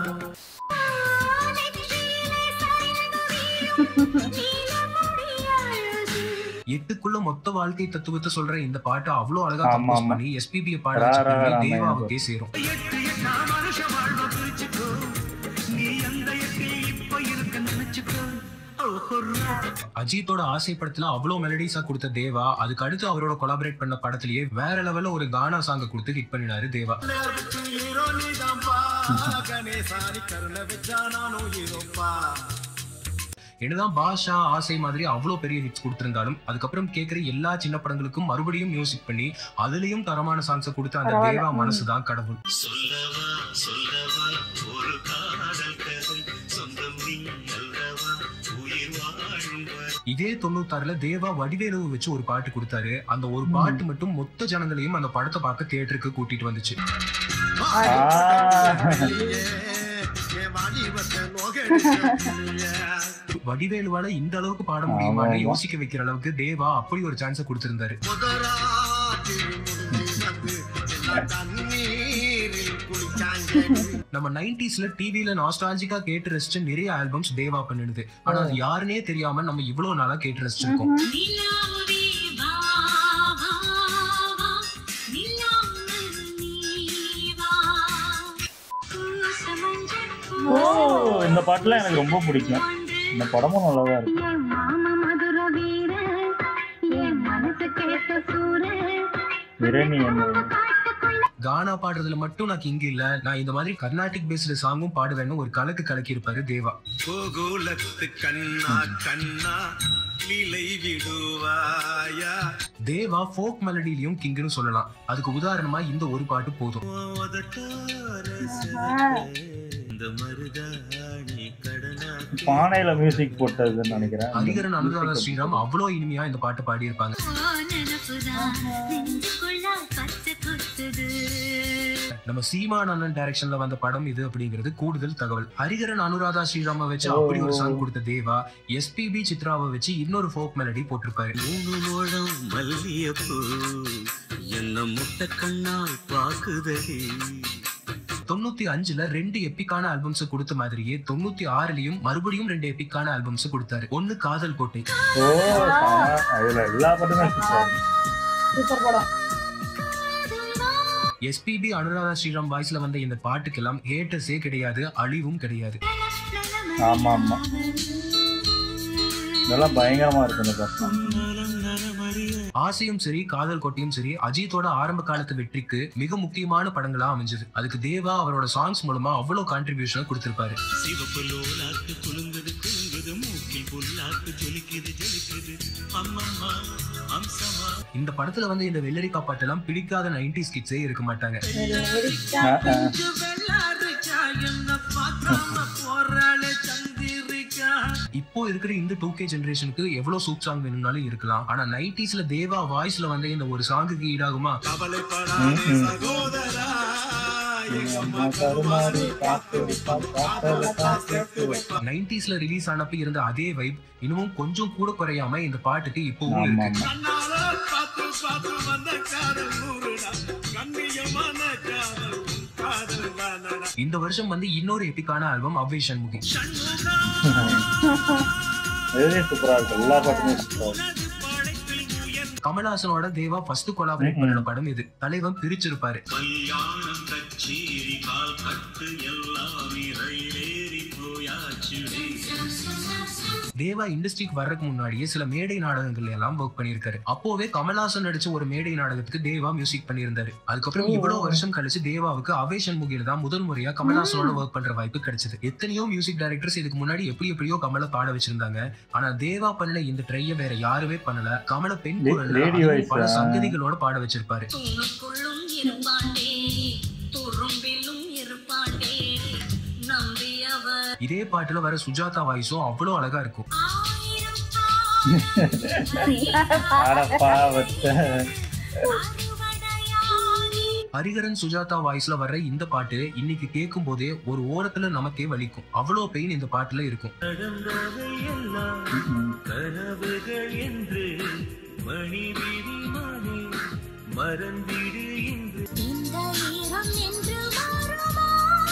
Speaker 3: எட்டுக்குள்ள மொத்த வாழ்க்கை தத்துவத்தை சொல்ற இந்த பாட்டை அவ்வளவு அழகா
Speaker 2: ஆமா,
Speaker 3: கம்போஸ்
Speaker 2: ஆமா.
Speaker 3: பண்ணி எஸ்பிபி பாட
Speaker 2: ரா,
Speaker 3: வச்ச
Speaker 2: ரா,
Speaker 3: பெருமை
Speaker 2: ராமையா
Speaker 3: தேவாவுக்கே சேரும்
Speaker 4: எட்டு எட்டா மனுஷ வாழ்வ பிரிச்சுக்கோ நீ எந்த எட்டில் இப்ப இருக்க நினைச்சுக்கோ ஓஹோ
Speaker 3: அஜித்தோட ஆசை படத்துல அவ்வளவு மெலடிஸா கொடுத்த தேவா அதுக்கு அடுத்து அவரோட கொலாபரேட் பண்ண படத்திலேயே வேற லெவல்ல ஒரு கானா சாங்க கொடுத்து ஹிட் பண்ணினாரு தேவா
Speaker 4: ஹீரோ நீதான்பா கணேசாரி கருணை வச்சா நானும் ஹீரோப்பா
Speaker 3: என்னதான் பாஷா ஆசை மாதிரி அவ்வளவு பெரிய ஹிட்ஸ் கொடுத்திருந்தாலும் அதுக்கப்புறம் கேட்கிற எல்லா சின்ன படங்களுக்கும் மறுபடியும் மியூசிக் பண்ணி அதுலயும் தரமான சாங்ஸை கொடுத்த அந்த
Speaker 1: பரவாயில்ல.
Speaker 3: தேவா
Speaker 1: ம்.
Speaker 3: மனசுதான் கடவுள்
Speaker 4: சொல்லவா சொல்லவா ஒரு காதல் கதை சொந்தம் நீ அல்லவா உயிர் வாழும் வரை
Speaker 3: இதே தொண்ணூத்தாறுல தேவா வடிவேலுவை வச்சு ஒரு பாட்டு கொடுத்தாரு அந்த ஒரு பாட்டு மட்டும் மொத்த ஜனங்களையும் அந்த படத்தை பார்க்க தியேட்டருக்கு கூட்டிட்டு வந்துச்சு வடிவேலுவால இந்த அளவுக்கு பாட முடியுமான்னு
Speaker 2: ஆமா.
Speaker 3: யோசிக்க வைக்கிற அளவுக்கு தேவா அப்படி ஒரு சான்ஸை கொடுத்திருந்தாரு நம்ம நைன்டிஸ்ல டிவில நாஸ்டாலஜிக்கா கேட்டு ரசிச்ச நிறைய ஆல்பம்ஸ் தேவா பண்ணுது ஆனா அது யாருன்னே தெரியாம நம்ம இவ்வளவு நாளா கேட்டு ரசிச்சிருக்கோம்
Speaker 7: நிலாவே வா வா வா நிலாமல் நீ வா பூசமஞ்சள்
Speaker 2: ஓ இந்த பாட்டுலாம் எனக்கு ரொம்ப பிடிக்கும் இந்த படமும் நல்லா தான் இருக்கு
Speaker 7: என் மாமா மதுர வீர என் மனசு கேட்ட சூர
Speaker 2: இரணி என்ன
Speaker 3: கானா பாடுறதுல மட்டும் நான் கிங் இல்ல நான் இந்த மாதிரி கர்நாடிக் பேஸ்டு சாங்கும் பாடுவேன்னு ஒரு கலக்கு கலக்கி இருப்பாரு தேவா
Speaker 4: கோகுலத்து கண்ணா கண்ணா லீலை விடுவாயா
Speaker 3: தேவா ஃபோக் மெலடிலையும் கிங்னு சொல்லலாம் அதுக்கு உதாரணமா இந்த ஒரு பாட்டு போதும்
Speaker 4: ஓதட்டார சிவக்க இந்த மருதாணி கடனா
Speaker 2: பானையில மியூசிக் போட்டதுன்னு நினைக்கிறேன்
Speaker 3: ஹரிகரன் அனுராதா ஸ்ரீராம் அவ்வளோ இனிமையா இந்த பாட்டு பாடியிருப்பாங்க
Speaker 7: நினப்புதான் நெஞ்சுக்குள்ள பச்சை குத்துது
Speaker 3: நம்ம சீமான் அண்ணன் டைரக்ஷன்ல வந்த படம் இது அப்படிங்கிறது கூடுதல் தகவல் ஹரிகரன் அனுராதா ஸ்ரீராம வச்சு அப்படி ஒரு சாங் கொடுத்த தேவா எஸ்பிபி சித்ராவை வச்சு இன்னொரு ஃபோக் மெலடி போட்டிருப்பாரு
Speaker 4: மூணு முழம் மல்லியப்பூ என்ன முட்டை கண்ணால் பாக்குதடி
Speaker 3: தொண்ணூத்தி அஞ்சுல ரெண்டு எப்பிக்கான ஆல்பம்ஸ் கொடுத்த மாதிரியே தொண்ணூத்தி ஆறுலயும் மறுபடியும் ரெண்டு எப்பிக்கான ஆல்பம்ஸ் கொடுத்தாரு ஒன்னு காதல் கோட்டை
Speaker 2: ஓ செம. அதுல எல்லா பாட்டுமே சூப்பரா இருக்கு.
Speaker 1: சூப்பர் படம்
Speaker 3: எஸ்பிபி அனுராதா ஸ்ரீராம் வாய்ஸ்ல வந்த இந்த பாட்டுக்கெல்லாம் ஹேட்டர்ஸே கிடையாது அழிவும் கிடையாது
Speaker 2: ஆமா ஆமா இதெல்லாம் பயங்கரமா இருக்கு இந்த பாட்டு
Speaker 3: ஆசையும் சரி காதல் கோட்டையும் சரி அஜித்தோட ஆரம்ப காலத்து வெற்றிக்கு மிக முக்கியமான படங்களா அமைஞ்சது அதுக்கு தேவா அவரோட சாங்ஸ் மூலமா அவ்வளவு கான்ட்ரிபியூஷன் கொடுத்திருப்பாரு
Speaker 4: சிவப்பு லோலாக்கு குலுங்குது குலுங்குது மூக்கில் புல்லாக்கு ஜொலிக்குது ஜொலிக்குது அம்மம்மா அம்சமா
Speaker 3: இந்த படத்துல வந்து இந்த வெள்ளரிக்கா பாட்டெல்லாம் பிடிக்காத நைன்டி கிட்ஸே இருக்க மாட்டாங்க
Speaker 2: ஆ, ஆ.
Speaker 3: இப்போ இருக்கிற இந்த டூ கே ஜெனரேஷனுக்கு எவ்வளவு சூப் சாங் வேணும்னாலும் இருக்கலாம் ஆனா நைன்டிஸ்ல தேவா வாய்ஸ்ல வந்த இந்த ஒரு சாங்குக்கு ஈடாகுமா
Speaker 4: கவலைப்படாதே சகோதரா எங்க அம்மா
Speaker 2: கருமாறி காத்தடிப்பா, காத்தல காத்தெடுத்து வைப்பா.
Speaker 3: நைன்டிஸ்ல ரிலீஸ் ஆனப்ப இருந்த அதே வைப் இன்னமும் கொஞ்சம் கூட குறையாம இந்த பாட்டுக்கு இப்பவும்
Speaker 2: ஆமா
Speaker 3: இருக்கு
Speaker 2: ஆமா
Speaker 4: கண்ணால பார்த்து பார்த்து வந்த காதல் நூறுடா கண்ணியமான காதல் உன் காதல் தானடா
Speaker 3: இந்த வருஷம் வந்து இன்னொரு எப்பிக்கான ஆல்பம் அவ்வை சண்முகி
Speaker 2: இதுவே சூப்பரா இருக்கு எல்லா பாட்டுமே சூப்பரா இருக்கு
Speaker 3: கமல்ஹாசனோட தேவா ஃபர்ஸ்ட் கொலாபரேட் பண்ணின படம் இது தலைவன் பிரிச்சிருப்பாரு
Speaker 4: கல்யாணம் கச்சேரி கால் கட்டு எல்லாமே ரயிலேறி போயாச்சு
Speaker 3: தேவா இண்டஸ்ட்ரிக்கு வர்றதுக்கு முன்னாடியே சில மேடை நாடகங்கள் எல்லாம் ஒர்க் பண்ணியிருக்காரு அப்போவே கமல்ஹாசன் நடிச்ச ஒரு மேடை நாடகத்துக்கு தேவா மியூசிக் பண்ணியிருந்தாரு அதுக்கப்புறம் இவ்வளவு வருஷம் கழிச்சு தேவாவுக்கு அவே சண்முகில தான் முதல் முறையா கமல்ஹாசனோட ஒர்க் பண்ற வாய்ப்பு கிடைச்சது எத்தனையோ மியூசிக் டைரக்டர்ஸ் இதுக்கு முன்னாடி எப்படி எப்படியோ கமலை பாட வச்சிருந்தாங்க ஆனா தேவா பண்ணின இந்த ட்ரைய வேற யாருமே பண்ணல கமல பெண்
Speaker 2: Lady
Speaker 3: குரல்ல அதுவும்
Speaker 2: voice,
Speaker 3: பல
Speaker 2: ஆ.
Speaker 3: சங்கதிகளோட பாட வச்சிருப்பாரு
Speaker 7: தூணுக்குள்ளும் இருப்பாண்டே துரும்பிலும் இருப்பாண்டே நம்பியவர்
Speaker 3: இதே பாட்டுல வர சுஜாதா வாய்ஸும் அவ்வளவு அழகா இருக்கும்
Speaker 7: ஆயிரம்
Speaker 2: அடப்பாவத்த
Speaker 7: அறுவடையானி
Speaker 3: ஹரிகரன் சுஜாதா வாய்ஸ்ல வர்ற இந்த பாட்டு இன்னைக்கு கேட்கும் போதே ஒரு ஓரத்துல நமக்கே வலிக்கும் அவ்வளவு பெயின் இந்த பாட்டுல இருக்கும்
Speaker 4: நடந்தவை எல்லாம் கனவுகள் என்று மணி விரிமானே மறந்திடு இன்று
Speaker 7: இந்த ஈரம் என்று மாறுமா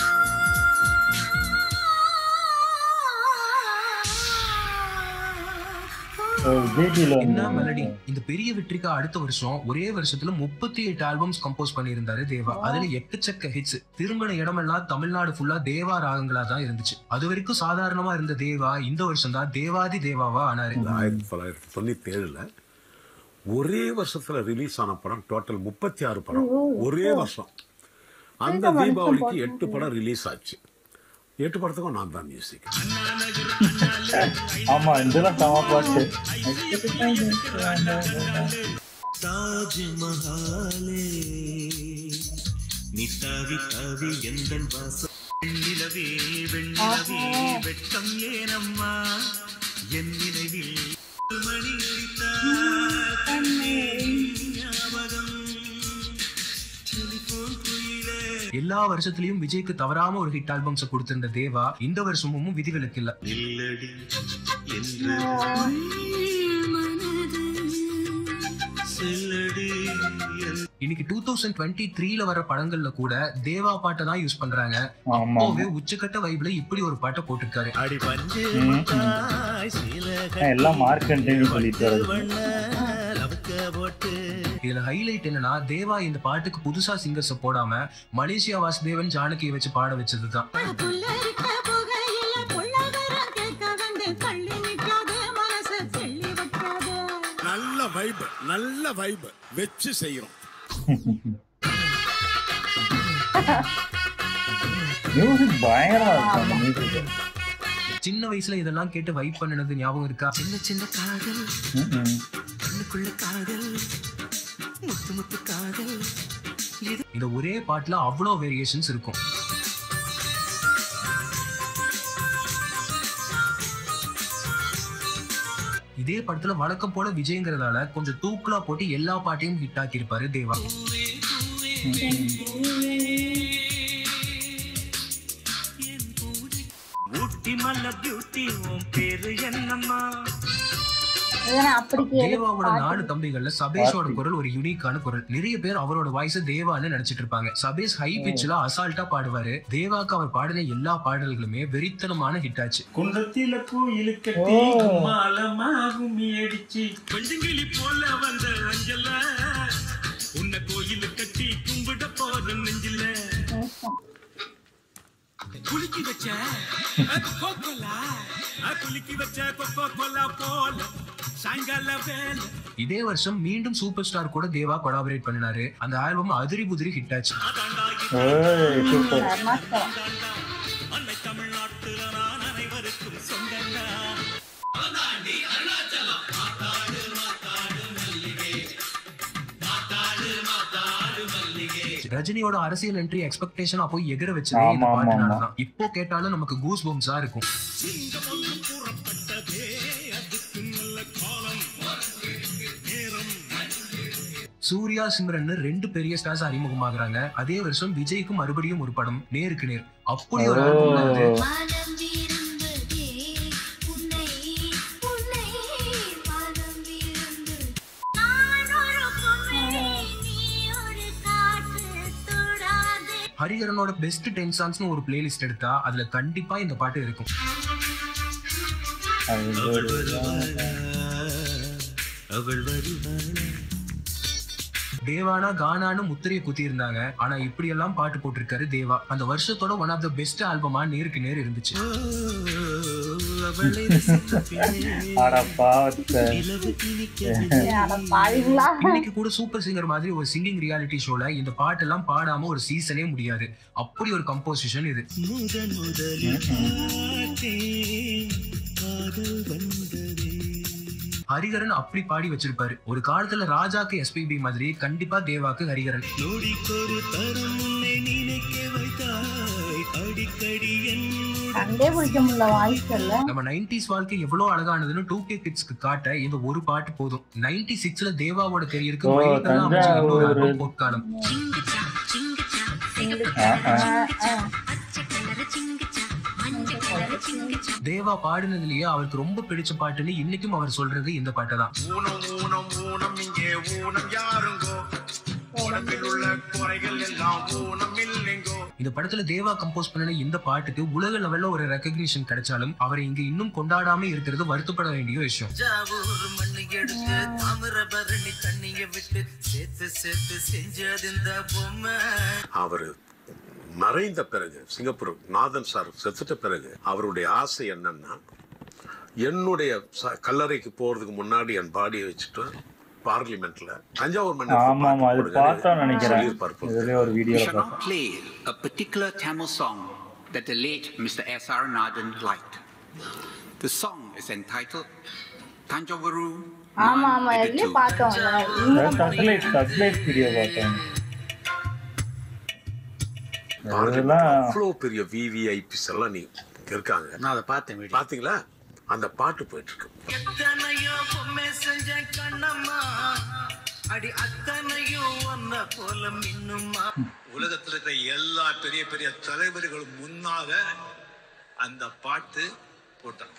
Speaker 2: ஜிடில
Speaker 3: என்ன
Speaker 2: வந்து
Speaker 3: மெலடி இந்த பெரிய வெற்றிக்கு அடுத்த வருஷம் ஒரே வருஷத்துல முப்பத்தி எட்டு ஆல்பம்ஸ் கம்போஸ் பண்ணியிருந்தாரு தேவா அதுல எக்கச்சக்க ஹிட்ஸ் திரும்பின இடமெல்லாம் தமிழ்நாடு ஃபுல்லா தேவா ராகங்களா தான் இருந்துச்சு அது வரைக்கும் சாதாரணமா இருந்த தேவா இந்த வருஷம் தான் தேவாதி தேவாவா ஆனாரு
Speaker 9: ஆயிரத்தி தொள்ளாயிரத்தி தொண்ணூத்தி ஏழுல ஒரே வருஷத்துல ரிலீஸ் ஆன படம் டோட்டல் முப்பத்தி ஆறு படம் ஒரே வருஷம் அந்த தீபாவளிக்கு எட்டு படம் ரிலீஸ் ஆச்சு எட்டு படத்துக்கும் நான் தான் மியூசிக்
Speaker 4: அண்ணா நகர் அண்ணா
Speaker 2: ஆமா இதெல்லாம் செம பாட்டு
Speaker 4: தாஜ்மஹாலே நீ தாவி தாவி எந்த வாசம் வெண்ணிலவே வெண்ணிலவே வெட்கம் ஏனம்மா என் நினைவில் மணி அடித்தால் கண்ணே ஞாபகம் டெலிபோன் குயிலே
Speaker 3: எல்லா வருஷத்துலயும் விஜய்க்கு தவறாம ஒரு ஹிட் ஆல்பம்ஸ் கொடுத்திருந்த தேவா இந்த வருஷமும் விதிவிலக்கு இல்ல
Speaker 4: நில்லடி என்று செல்லடி என்
Speaker 3: இன்னைக்கு டூ தௌசண்ட் டுவெண்ட்டி த்ரீல வர படங்கள்ல கூட தேவா பாட்டை தான் யூஸ் பண்றாங்க
Speaker 2: ஆமா
Speaker 3: அப்போவே உச்சக்கட்ட வைப்ல இப்படி ஒரு பாட்டை போட்டிருக்காரு
Speaker 4: அடி பஞ்சு
Speaker 2: ம், ம்.
Speaker 4: முட்டாய் சில
Speaker 2: ஏன் எல்லாம் மார்க்கெண்ட்னு சொல்லிட்டு வருது
Speaker 4: வண்ண லவுக்க போட்டு
Speaker 3: இதுல ஹைலைட் என்னன்னா தேவா இந்த பாட்டுக்கு புதுசா சிங்கர்ஸ் போடாம மலேசியா வாசுதேவன் ஜானகியை வச்சு பாட வச்சதுதான்
Speaker 7: புல்லரிக்க புகையில புள்ளவரம் கேட்க வந்து தள்ளி நிற்காத மனச செல்லி வைக்காத
Speaker 9: நல்ல வைப் நல்ல வைப் வச்சு செய்யறோம்
Speaker 2: மியூசிக் பயங்கரமா இருக்கும் அந்த மியூசிக்
Speaker 3: சின்ன வயசுல இதெல்லாம் கேட்டு வைப் பண்ணினது ஞாபகம் இருக்கா
Speaker 4: சின்ன சின்ன காதல் கண்ணுக்குள்ள காதல் முத்து முத்து காதல்
Speaker 3: இந்த ஒரே பாட்டுல அவ்வளோ வேரியேஷன்ஸ் இருக்கும் இதே படத்துல வழக்கம் போல விஜய்ங்கிறதால கொஞ்சம் தூக்கலா போட்டு எல்லா பாட்டையும் ஹிட் ஆக்கியிருப்பாரு தேவா
Speaker 4: ஊட்டி மல்ல பியூட்டி உன் பேரு என்னம்மா
Speaker 1: இதனை அப்படி கேளு
Speaker 3: தேவாவோட நாலு தம்பிகள்ல சபேஷோட குரல் ஒரு யூனிக்கான குரல் நிறைய பேர் அவரோட வாய்ஸ் தேவான்னு நினைச்சிட்டு இருப்பாங்க சபேஷ் ஹை பிட்ச்ல அசால்ட்டா பாடுவாரு தேவாக்கு அவர் பாடின எல்லா பாடல்களுமே வெறித்தனமான ஹிட் ஆச்சு
Speaker 4: குன்றத்தில கோயிலு கட்டி கும்மாளமாகும் அடிச்சு கொஞ்சங்கிளி போல வந்த அஞ்சல உன்னை கோயிலு கட்டி கும்பிட போற நெஞ்சில குலுக்கி வச்ச கொக்கோ கோலா குலுக்கி வச்ச கொக்கோ கோலா போல சாயங்கால வேலை
Speaker 3: இதே வருஷம் மீண்டும் சூப்பர் ஸ்டார் கூட தேவா கொலாபரேட் பண்ணினாரு அந்த ஆல்பம் அதிரி புதிரி ஹிட் ஆச்சு
Speaker 2: ஏய் சூப்பர்
Speaker 1: தர்மாஸ்தலம்
Speaker 4: அன்னை தமிழ்நாட்டுல நான் அனைவருக்கும் சொந்தங்க
Speaker 3: ரஜினியோட அரசியல் என்ட்ரி எக்ஸ்பெக்டேஷன் அப்போ எகிர வச்சதே இந்த
Speaker 2: ஆமா, ஆமா,
Speaker 3: பாட்டுனால
Speaker 2: ஆமா.
Speaker 3: தான் இப்போ கேட்டாலும் நமக்கு கூஸ் பம்ஸா இருக்கும்
Speaker 4: சிங்கம் ஒன்று கூறப்பட்டதே அதுக்கு நல்ல காலம் நேரம்
Speaker 3: சூர்யா சிம்ரன் ரெண்டு பெரிய ஸ்டார்ஸ் அறிமுகமாகறாங்க அதே வருஷம் விஜய்க்கு மறுபடியும் ஒரு படம் நேருக்கு நேர் அப்படி ஒரு album தான் அது.
Speaker 7: மனம் விரும்புதே உன்னை உன்னை மனம் விரும்புதே நான் ஒரு பொம்மை நீ ஒரு காற்று தொடாதே
Speaker 3: ஹரிஹரனோட பெஸ்ட் டென் சாங்ஸ்னு ஒரு பிளேலிஸ்ட் எடுத்தா அதுல கண்டிப்பா இந்த பாட்டு இருக்கும்
Speaker 2: அது
Speaker 4: அவள் வருவாளா அவள் வருவாளா
Speaker 3: தேவானா கானான்னு முத்திரையை குத்தி இருந்தாங்க ஆனா இப்படி எல்லாம் பாட்டு போட்டிருக்காரு தேவா அந்த வருஷத்தோட ஒன் ஆஃப் த பெஸ்ட் ஆல்பமா நேருக்கு நேர் இருந்துச்சு
Speaker 4: அவளை ரசித்த பின்னே
Speaker 2: அட பாவத்தை
Speaker 4: நிலவு இனிக்கவில்லை
Speaker 1: அட பாவிங்களா
Speaker 3: இன்னைக்கு கூட சூப்பர் சிங்கர் மாதிரி ஒரு சிங்கிங் ரியாலிட்டி ஷோல இந்த பாட்டெல்லாம் பாடாம ஒரு சீசனே முடியாது அப்படி ஒரு கம்போசிஷன் இது
Speaker 4: முதன் முதலில் பார்த்தேன் காதல் வந்ததே
Speaker 3: ஹரிஹரன் அப்படி பாடி வச்சிருப்பாரு ஒரு காலத்துல ராஜாக்கு எஸ்பிபி மாதிரி கண்டிப்பா தேவாக்கு ஹரிஹரன்
Speaker 4: நொடிக்கொரு தரம் உன்னை நினைக்க வைத்தாய் அடிக்கடி என்னுடன்
Speaker 1: கண்டே பிடிக்க முடியல வாய்ஸ்ல
Speaker 3: நம்ம நைன்டிஸ் வாழ்க்கை எவ்வளவு அழகானதுன்னு டூ கே கிட்ஸ்க்கு காட்ட இந்த ஒரு பாட்டு போதும் நைன்டி சிக்ஸ்ல தேவாவோட கெரியருக்கு
Speaker 2: ஓ,
Speaker 3: மைல்கல்லா அமைஞ்ச இன்னொரு
Speaker 2: தஞ்சாவூர்.
Speaker 3: album பொற்காலம்
Speaker 7: சிங்குச்சா சிங்குச்சா
Speaker 2: ஆ, ஆ.
Speaker 7: சிங்குச்சா பச்சை கலர் சிங்குச்சா மஞ்சள் கலர் சிங்குச்சா
Speaker 3: தேவா பாடினதுலயே அவருக்கு ரொம்ப பிடிச்ச பாட்டுன்னு இன்னைக்கும் அவர் சொல்றது இந்த பாட்டு தான்
Speaker 10: ஊனம் ஊனம் ஊனம் இங்கே ஊனம் யாருங்கோ உடம்பில் உள்ள குறைகள் எல்லாம் ஊனம் இல்லைங்கோ
Speaker 3: இந்த படத்துல தேவா கம்போஸ் பண்ணின இந்த பாட்டுக்கு உலக லெவல்ல ஒரு ரெக்கக்னிஷன் கிடைச்சாலும் அவரை இங்க இன்னும் கொண்டாடாம இருக்கிறது வருத்தப்பட வேண்டிய விஷயம்
Speaker 8: தஞ்சாவூர் மண்ணு எடுத்து தாமிரபரணி தண்ணிய விட்டு சேர்த்து சேர்த்து செஞ்சது இந்த பொம்மை
Speaker 9: அவர் மறைந்த பிறகு சிங்கப்பூர் நாதன் சார் செத்துட்ட பிறகு அவருடைய ஆசை என்னன்னா என்னுடைய ச- கல்லறைக்கு போறதுக்கு முன்னாடி என் பாடியை வச்சுட்டு பார்லிமெண்ட்ல தஞ்சாவூர் மன்னர்
Speaker 2: ஆமா ஆமா அது பார்த்தா நினைக்கிறேன்
Speaker 9: சொல்லியிருப்பார் போல.
Speaker 2: இதுலயே ஒரு
Speaker 11: We
Speaker 2: வீடியோல
Speaker 11: shall
Speaker 2: பார்த்தேன்
Speaker 11: now play a particular Tamil song that the late Mr. S.R. Nathan liked. The song is entitled Tanjavaru
Speaker 1: ஆமா ஆமா எதுலயே பார்த்தோம் இவங்க
Speaker 2: சப்ளைட் சப்ளைட் வீடியோ பார்த்தேன் அதெல்லாம்
Speaker 9: அவ்வளோ பெரிய விவிஐபிஸ் எல்லாம் நீ இங்க இருக்காங்க
Speaker 12: நான் அதை பார்த்தேன் வீடியோ
Speaker 9: பாத்தீங்களா அந்த பாட்டு போயிட்டு இருக்கு
Speaker 8: எத்தனையோ பொம்மை செஞ்ச கண்ணம்மா அடி அத்தனையும் ஒன்ன போல மின்னுமா
Speaker 5: உலகத்தில் இருக்கிற எல்லா பெரிய பெரிய தலைவர்களும் முன்னாக அந்த பாட்டு போட்டாங்க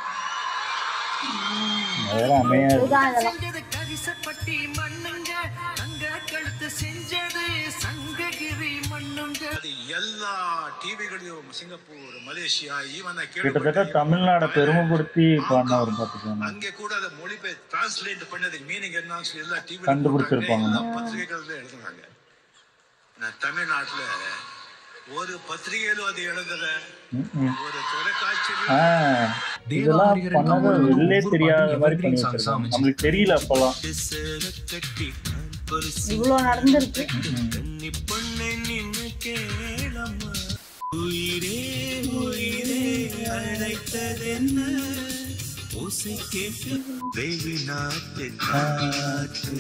Speaker 2: அதெல்லாம் அமையாது
Speaker 1: இதுதான் இதெல்லாம்
Speaker 8: செஞ்சது கரிசப்பட்டி மண்ணுங்க தங்க கழுத்து செஞ்சது சங்ககிரி மண்ணுங்க
Speaker 5: அது எல்லா டிவிகளையும் சிங்கப்பூர் மலேசியா ஈவன்
Speaker 2: கிட்டத்தட்ட தமிழ்நாடை பெருமைப்படுத்தி பாடினவர் பார்த்துக்கோங்க
Speaker 5: அங்கே கூட அதை மொழிபெயர் டிரான்ஸ்லேட் பண்ணது மீனிங் என்னன்னு சொல்லி எல்லா டிவி
Speaker 2: கண்டுபிடிச்சிருப்பாங்க.
Speaker 5: பத்திரிகைகள் எழுதுனாங்க நான் தமிழ்நாட்டுல ஒரு பத்திரிகையிலும் அது எழுதல
Speaker 2: ம், ம்.
Speaker 5: ஒரு தொலைக்காட்சியிலும்
Speaker 2: ஆ,
Speaker 3: தேவா
Speaker 2: இதெல்லாம்
Speaker 3: ஹரிஹரன்
Speaker 2: பண்ணது
Speaker 3: கமலோட
Speaker 2: வெளிலே
Speaker 3: ஒவ்வொரு
Speaker 2: தெரியாத
Speaker 3: பாட்டும்
Speaker 2: மாதிரி
Speaker 3: evergreen
Speaker 2: பண்ணி
Speaker 3: songs ஆ
Speaker 2: வச்சிருக்காங்க
Speaker 3: அமைஞ்சு.
Speaker 2: நம்மளுக்கு தெரியல அப்பெல்லாம்
Speaker 8: கட்டி
Speaker 1: இவ்வளோ நடந்திருக்கு
Speaker 8: கண்ணி பொண்ணை நின்னு கேளம்மா உயிரே உயிரே அழைத்ததென்ன ஓசை கேட்டு வெகு நாட்டு காற்று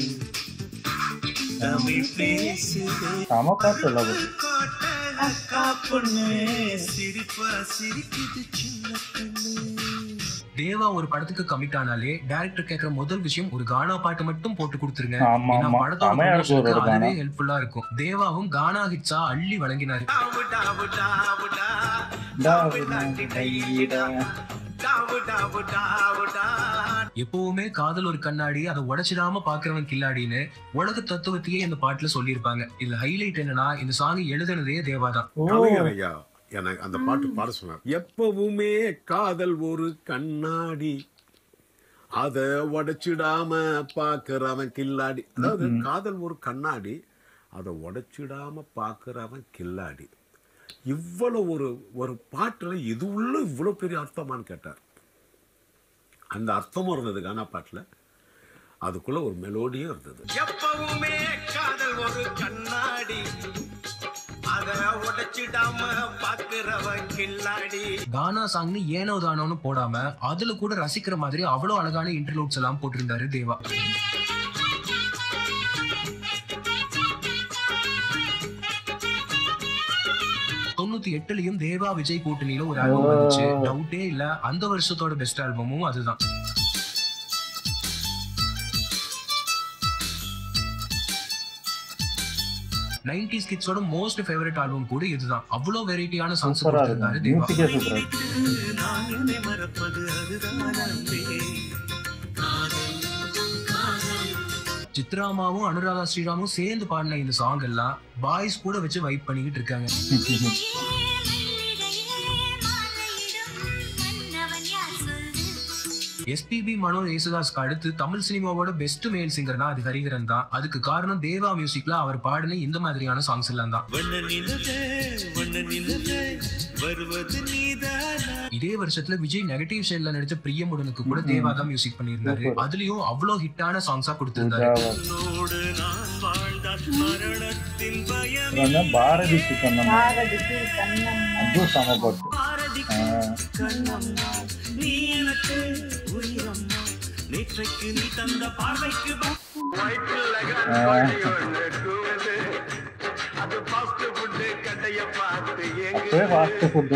Speaker 8: தமிழ் பேசுதே
Speaker 2: செம பாட்டு இல்லை அது.
Speaker 8: அக்கா பொண்ணு சிரிப்பா சிரிக்குது சின்ன பொண்ணு
Speaker 3: தேவா ஒரு படத்துக்கு கமிட் ஆனாலே டைரக்டர் கேக்குற முதல் விஷயம் ஒரு கானா பாட்டு மட்டும் போட்டு கொடுத்துருங்க
Speaker 2: ஆமா,
Speaker 3: ஏன்னா
Speaker 2: ஆமா.
Speaker 3: படத்தோட
Speaker 2: செமையா இருக்கும் ஒரு
Speaker 3: promotion-க்கு அதுவே
Speaker 2: கானா.
Speaker 3: ஹெல்ப்ஃபுல்லா இருக்கும் தேவாவும் கானா ஹிட்ஸா அள்ளி வழங்கினாரு
Speaker 8: டாவு டாவு டாவு டா
Speaker 2: டாவு நாட்டு கையிடா.
Speaker 8: டாவு டாவு டாவு டா
Speaker 3: எப்பவுமே காதல் ஒரு கண்ணாடி அதை உடைச்சிடாம பாக்குறவன் கில்லாடின்னு உலக தத்துவத்தையே இந்த பாட்டுல சொல்லியிருப்பாங்க இதுல ஹைலைட் என்னன்னா இந்த சாங் எழுதுனதே தேவாதான்
Speaker 2: ஓ
Speaker 9: கலைஞர் ஐயா எனக்கு அந்த பாட்டு பாட சொன்னார் எப்பவுமே காதல் ஒரு கண்ணாடி அத உடைச்சிடாம பாக்குறவன் கில்லாடி அதாவது காதல் ஒரு கண்ணாடி அதை உடைச்சிடாம பாக்குறவன் கில்லாடி இவ்வளவு ஒரு ஒரு பாட்டுல இது உள்ள இவ்வளவு பெரிய அர்த்தமான்னு கேட்டார் அந்த அர்த்தமும் இருந்தது கானா பாட்டுல அதுக்குள்ள ஒரு மெலோடியும் இருந்தது
Speaker 8: எப்பவுமே காதல் ஒரு கண்ணாடி அத உடைச்சிடாம பாக்குறவன் கில்லாடி
Speaker 3: கானா சாங்னு ஏனோ தானோன்னு போடாம அதுல கூட ரசிக்கிற மாதிரி அவ்வளவு அழகான இன்டர்லூட்ஸ் எல்லாம் போட்டிருந்தாரு தேவா தொண்ணூத்தி எட்டுலயும் தேவா விஜய் கூட்டணியில ஒரு ஆல்பம் வந்துச்சு டவுட்டே இல்ல அந்த வருஷத்தோட பெஸ்ட் ஆல்பமும் அதுதான் நைன்டிஸ் கிட்ஸோட மோஸ்ட் ஃபேவரட் ஆல்பம் கூட இதுதான் அவ்வளவு வெரைட்டியான சாங்ஸ்
Speaker 2: சூப்பரா
Speaker 3: கொடுத்திருந்தாரு
Speaker 2: இருக்கும்
Speaker 3: தேவா
Speaker 2: மியூசிக்கே சூப்பரா இருக்கு
Speaker 8: நான் என்னை மறப்பது அதுதான் அன்பே காதல் காதல்
Speaker 3: சித்ராமாவும் அனுராதா ஸ்ரீராமும் சேர்ந்து பாடின இந்த சாங் எல்லாம் பாய்ஸ் கூட வச்சு வைப் பண்ணிக்கிட்டு இருக்காங்க எஸ்பிபி மனோ யேசுதாஸ்க்கு அடுத்து தமிழ் சினிமாவோட பெஸ்ட் மேல் சிங்கர்னா அது ஹரிஹரன் தான் அதுக்கு காரணம் தேவா மியூசிக்ல அவர் பாடின இந்த மாதிரியான சாங்ஸ் எல்லாம் தான்
Speaker 8: வண்ண நிலவே வண்ண நிலவே வருவது நீதானா
Speaker 3: இதே வருஷத்துல விஜய் நெகட்டிவ் ஷேட்ல நடிச்ச பிரியமுடனுக்கு கூட தேவா தான் மியூசிக் பண்ணியிருந்தாரு அதுலயும் அவ்வளவு ஹிட்டான சாங்ஸா கொடுத்திருந்தாரு
Speaker 8: உன்னோடு நான் வாழ்ந்தால் மரணத்தின் பயம்
Speaker 2: அப்புறம் தான் பாரதி சுக்கண்ணம்
Speaker 1: பாரதிக்கு கண்ணம்
Speaker 2: அதுவும் செம பாட்டு
Speaker 8: பாரதிக்கு கண்ணம்மா நீ எனக்கு உயிரம்மா நேற்றைக்கு நீ தந்த பார்வைக்கு ப-
Speaker 10: அது ஃபாஸ்ட் ஃபுட்டு கடையை பார்த்து
Speaker 2: அப்பவே ஃபாஸ்ட் ஃபுட்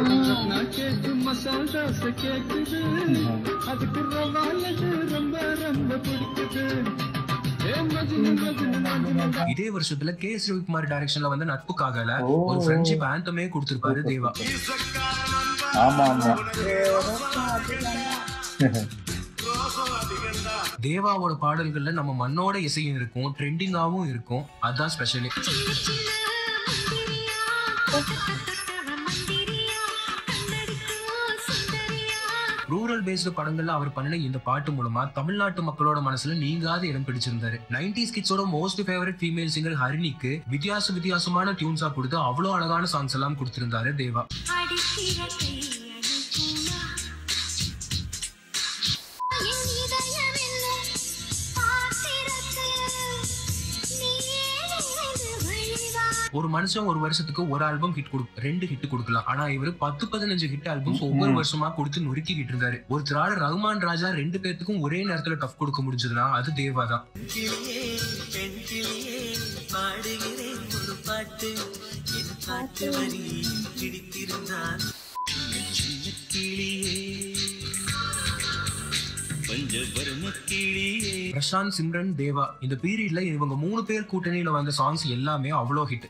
Speaker 3: இதே வருஷத்துல கே எஸ் ரவிக்குமார் டைரக்ஷன்ல வந்து நட்புக்காகல
Speaker 2: ஓ.
Speaker 3: ஒரு ஃப்ரெண்ட்ஷிப் ஆந்தமே கொடுத்திருப்பாரு தேவா
Speaker 2: ஆமா ஆமா
Speaker 3: தேவாவோட பாடல்கள்ல நம்ம மண்ணோட இசையும் இருக்கும் ட்ரெண்டிங்காவும் இருக்கும் அதான் ஸ்பெஷலி ரூரல் பேஸ்டு படங்கள்ல அவர் பண்ணின இந்த பாட்டு மூலமா தமிழ்நாட்டு மக்களோட மனசுல நீங்காத இடம் பிடிச்சிருந்தாரு நைன்டிஸ் கிட்ஸோட மோஸ்ட் ஃபேவரட் ஃபீமேல் சிங்கர் ஹரிணிக்கு வித்தியாச வித்தியாசமான டியூன்ஸா கொடுத்து அவ்வளவு அழகான சாங்ஸ் எல்லாம் கொடுத்திருந்தாரு தேவா ஒரு மனுஷன் ஒரு வருஷத்துக்கு ஒரு ஆல்பம் ஹிட் கொடு ரெண்டு ஹிட் கொடுக்கலாம் ஆனா இவர் பத்து பதினஞ்சு ஹிட் ஆல்பம்ஸ் ஒவ்வொரு
Speaker 2: ம்.
Speaker 3: வருஷமா கொடுத்து நொறுக்கிட்டு இருந்தாரு ஒருத்தரால ரகுமான் ராஜா ரெண்டு பேர்த்துக்கும் ஒரே நேரத்துல டஃப் கொடுக்க முடிஞ்சதுன்னா அது தேவா தான்
Speaker 8: கிளியே பெண் கிளியே பாடுகிறேன் ஒரு பாட்டு என் பாட்டு வரி பிடித்திருந்தால் சின்ன கிளியே பஞ்சவர்ண கிளியே
Speaker 3: பிரசாந்த் சிம்ரன் தேவா இந்த பீரியட்ல இவங்க மூணு பேர் கூட்டணியில வந்த சாங்ஸ் எல்லாமே அவ்வளோ ஹிட்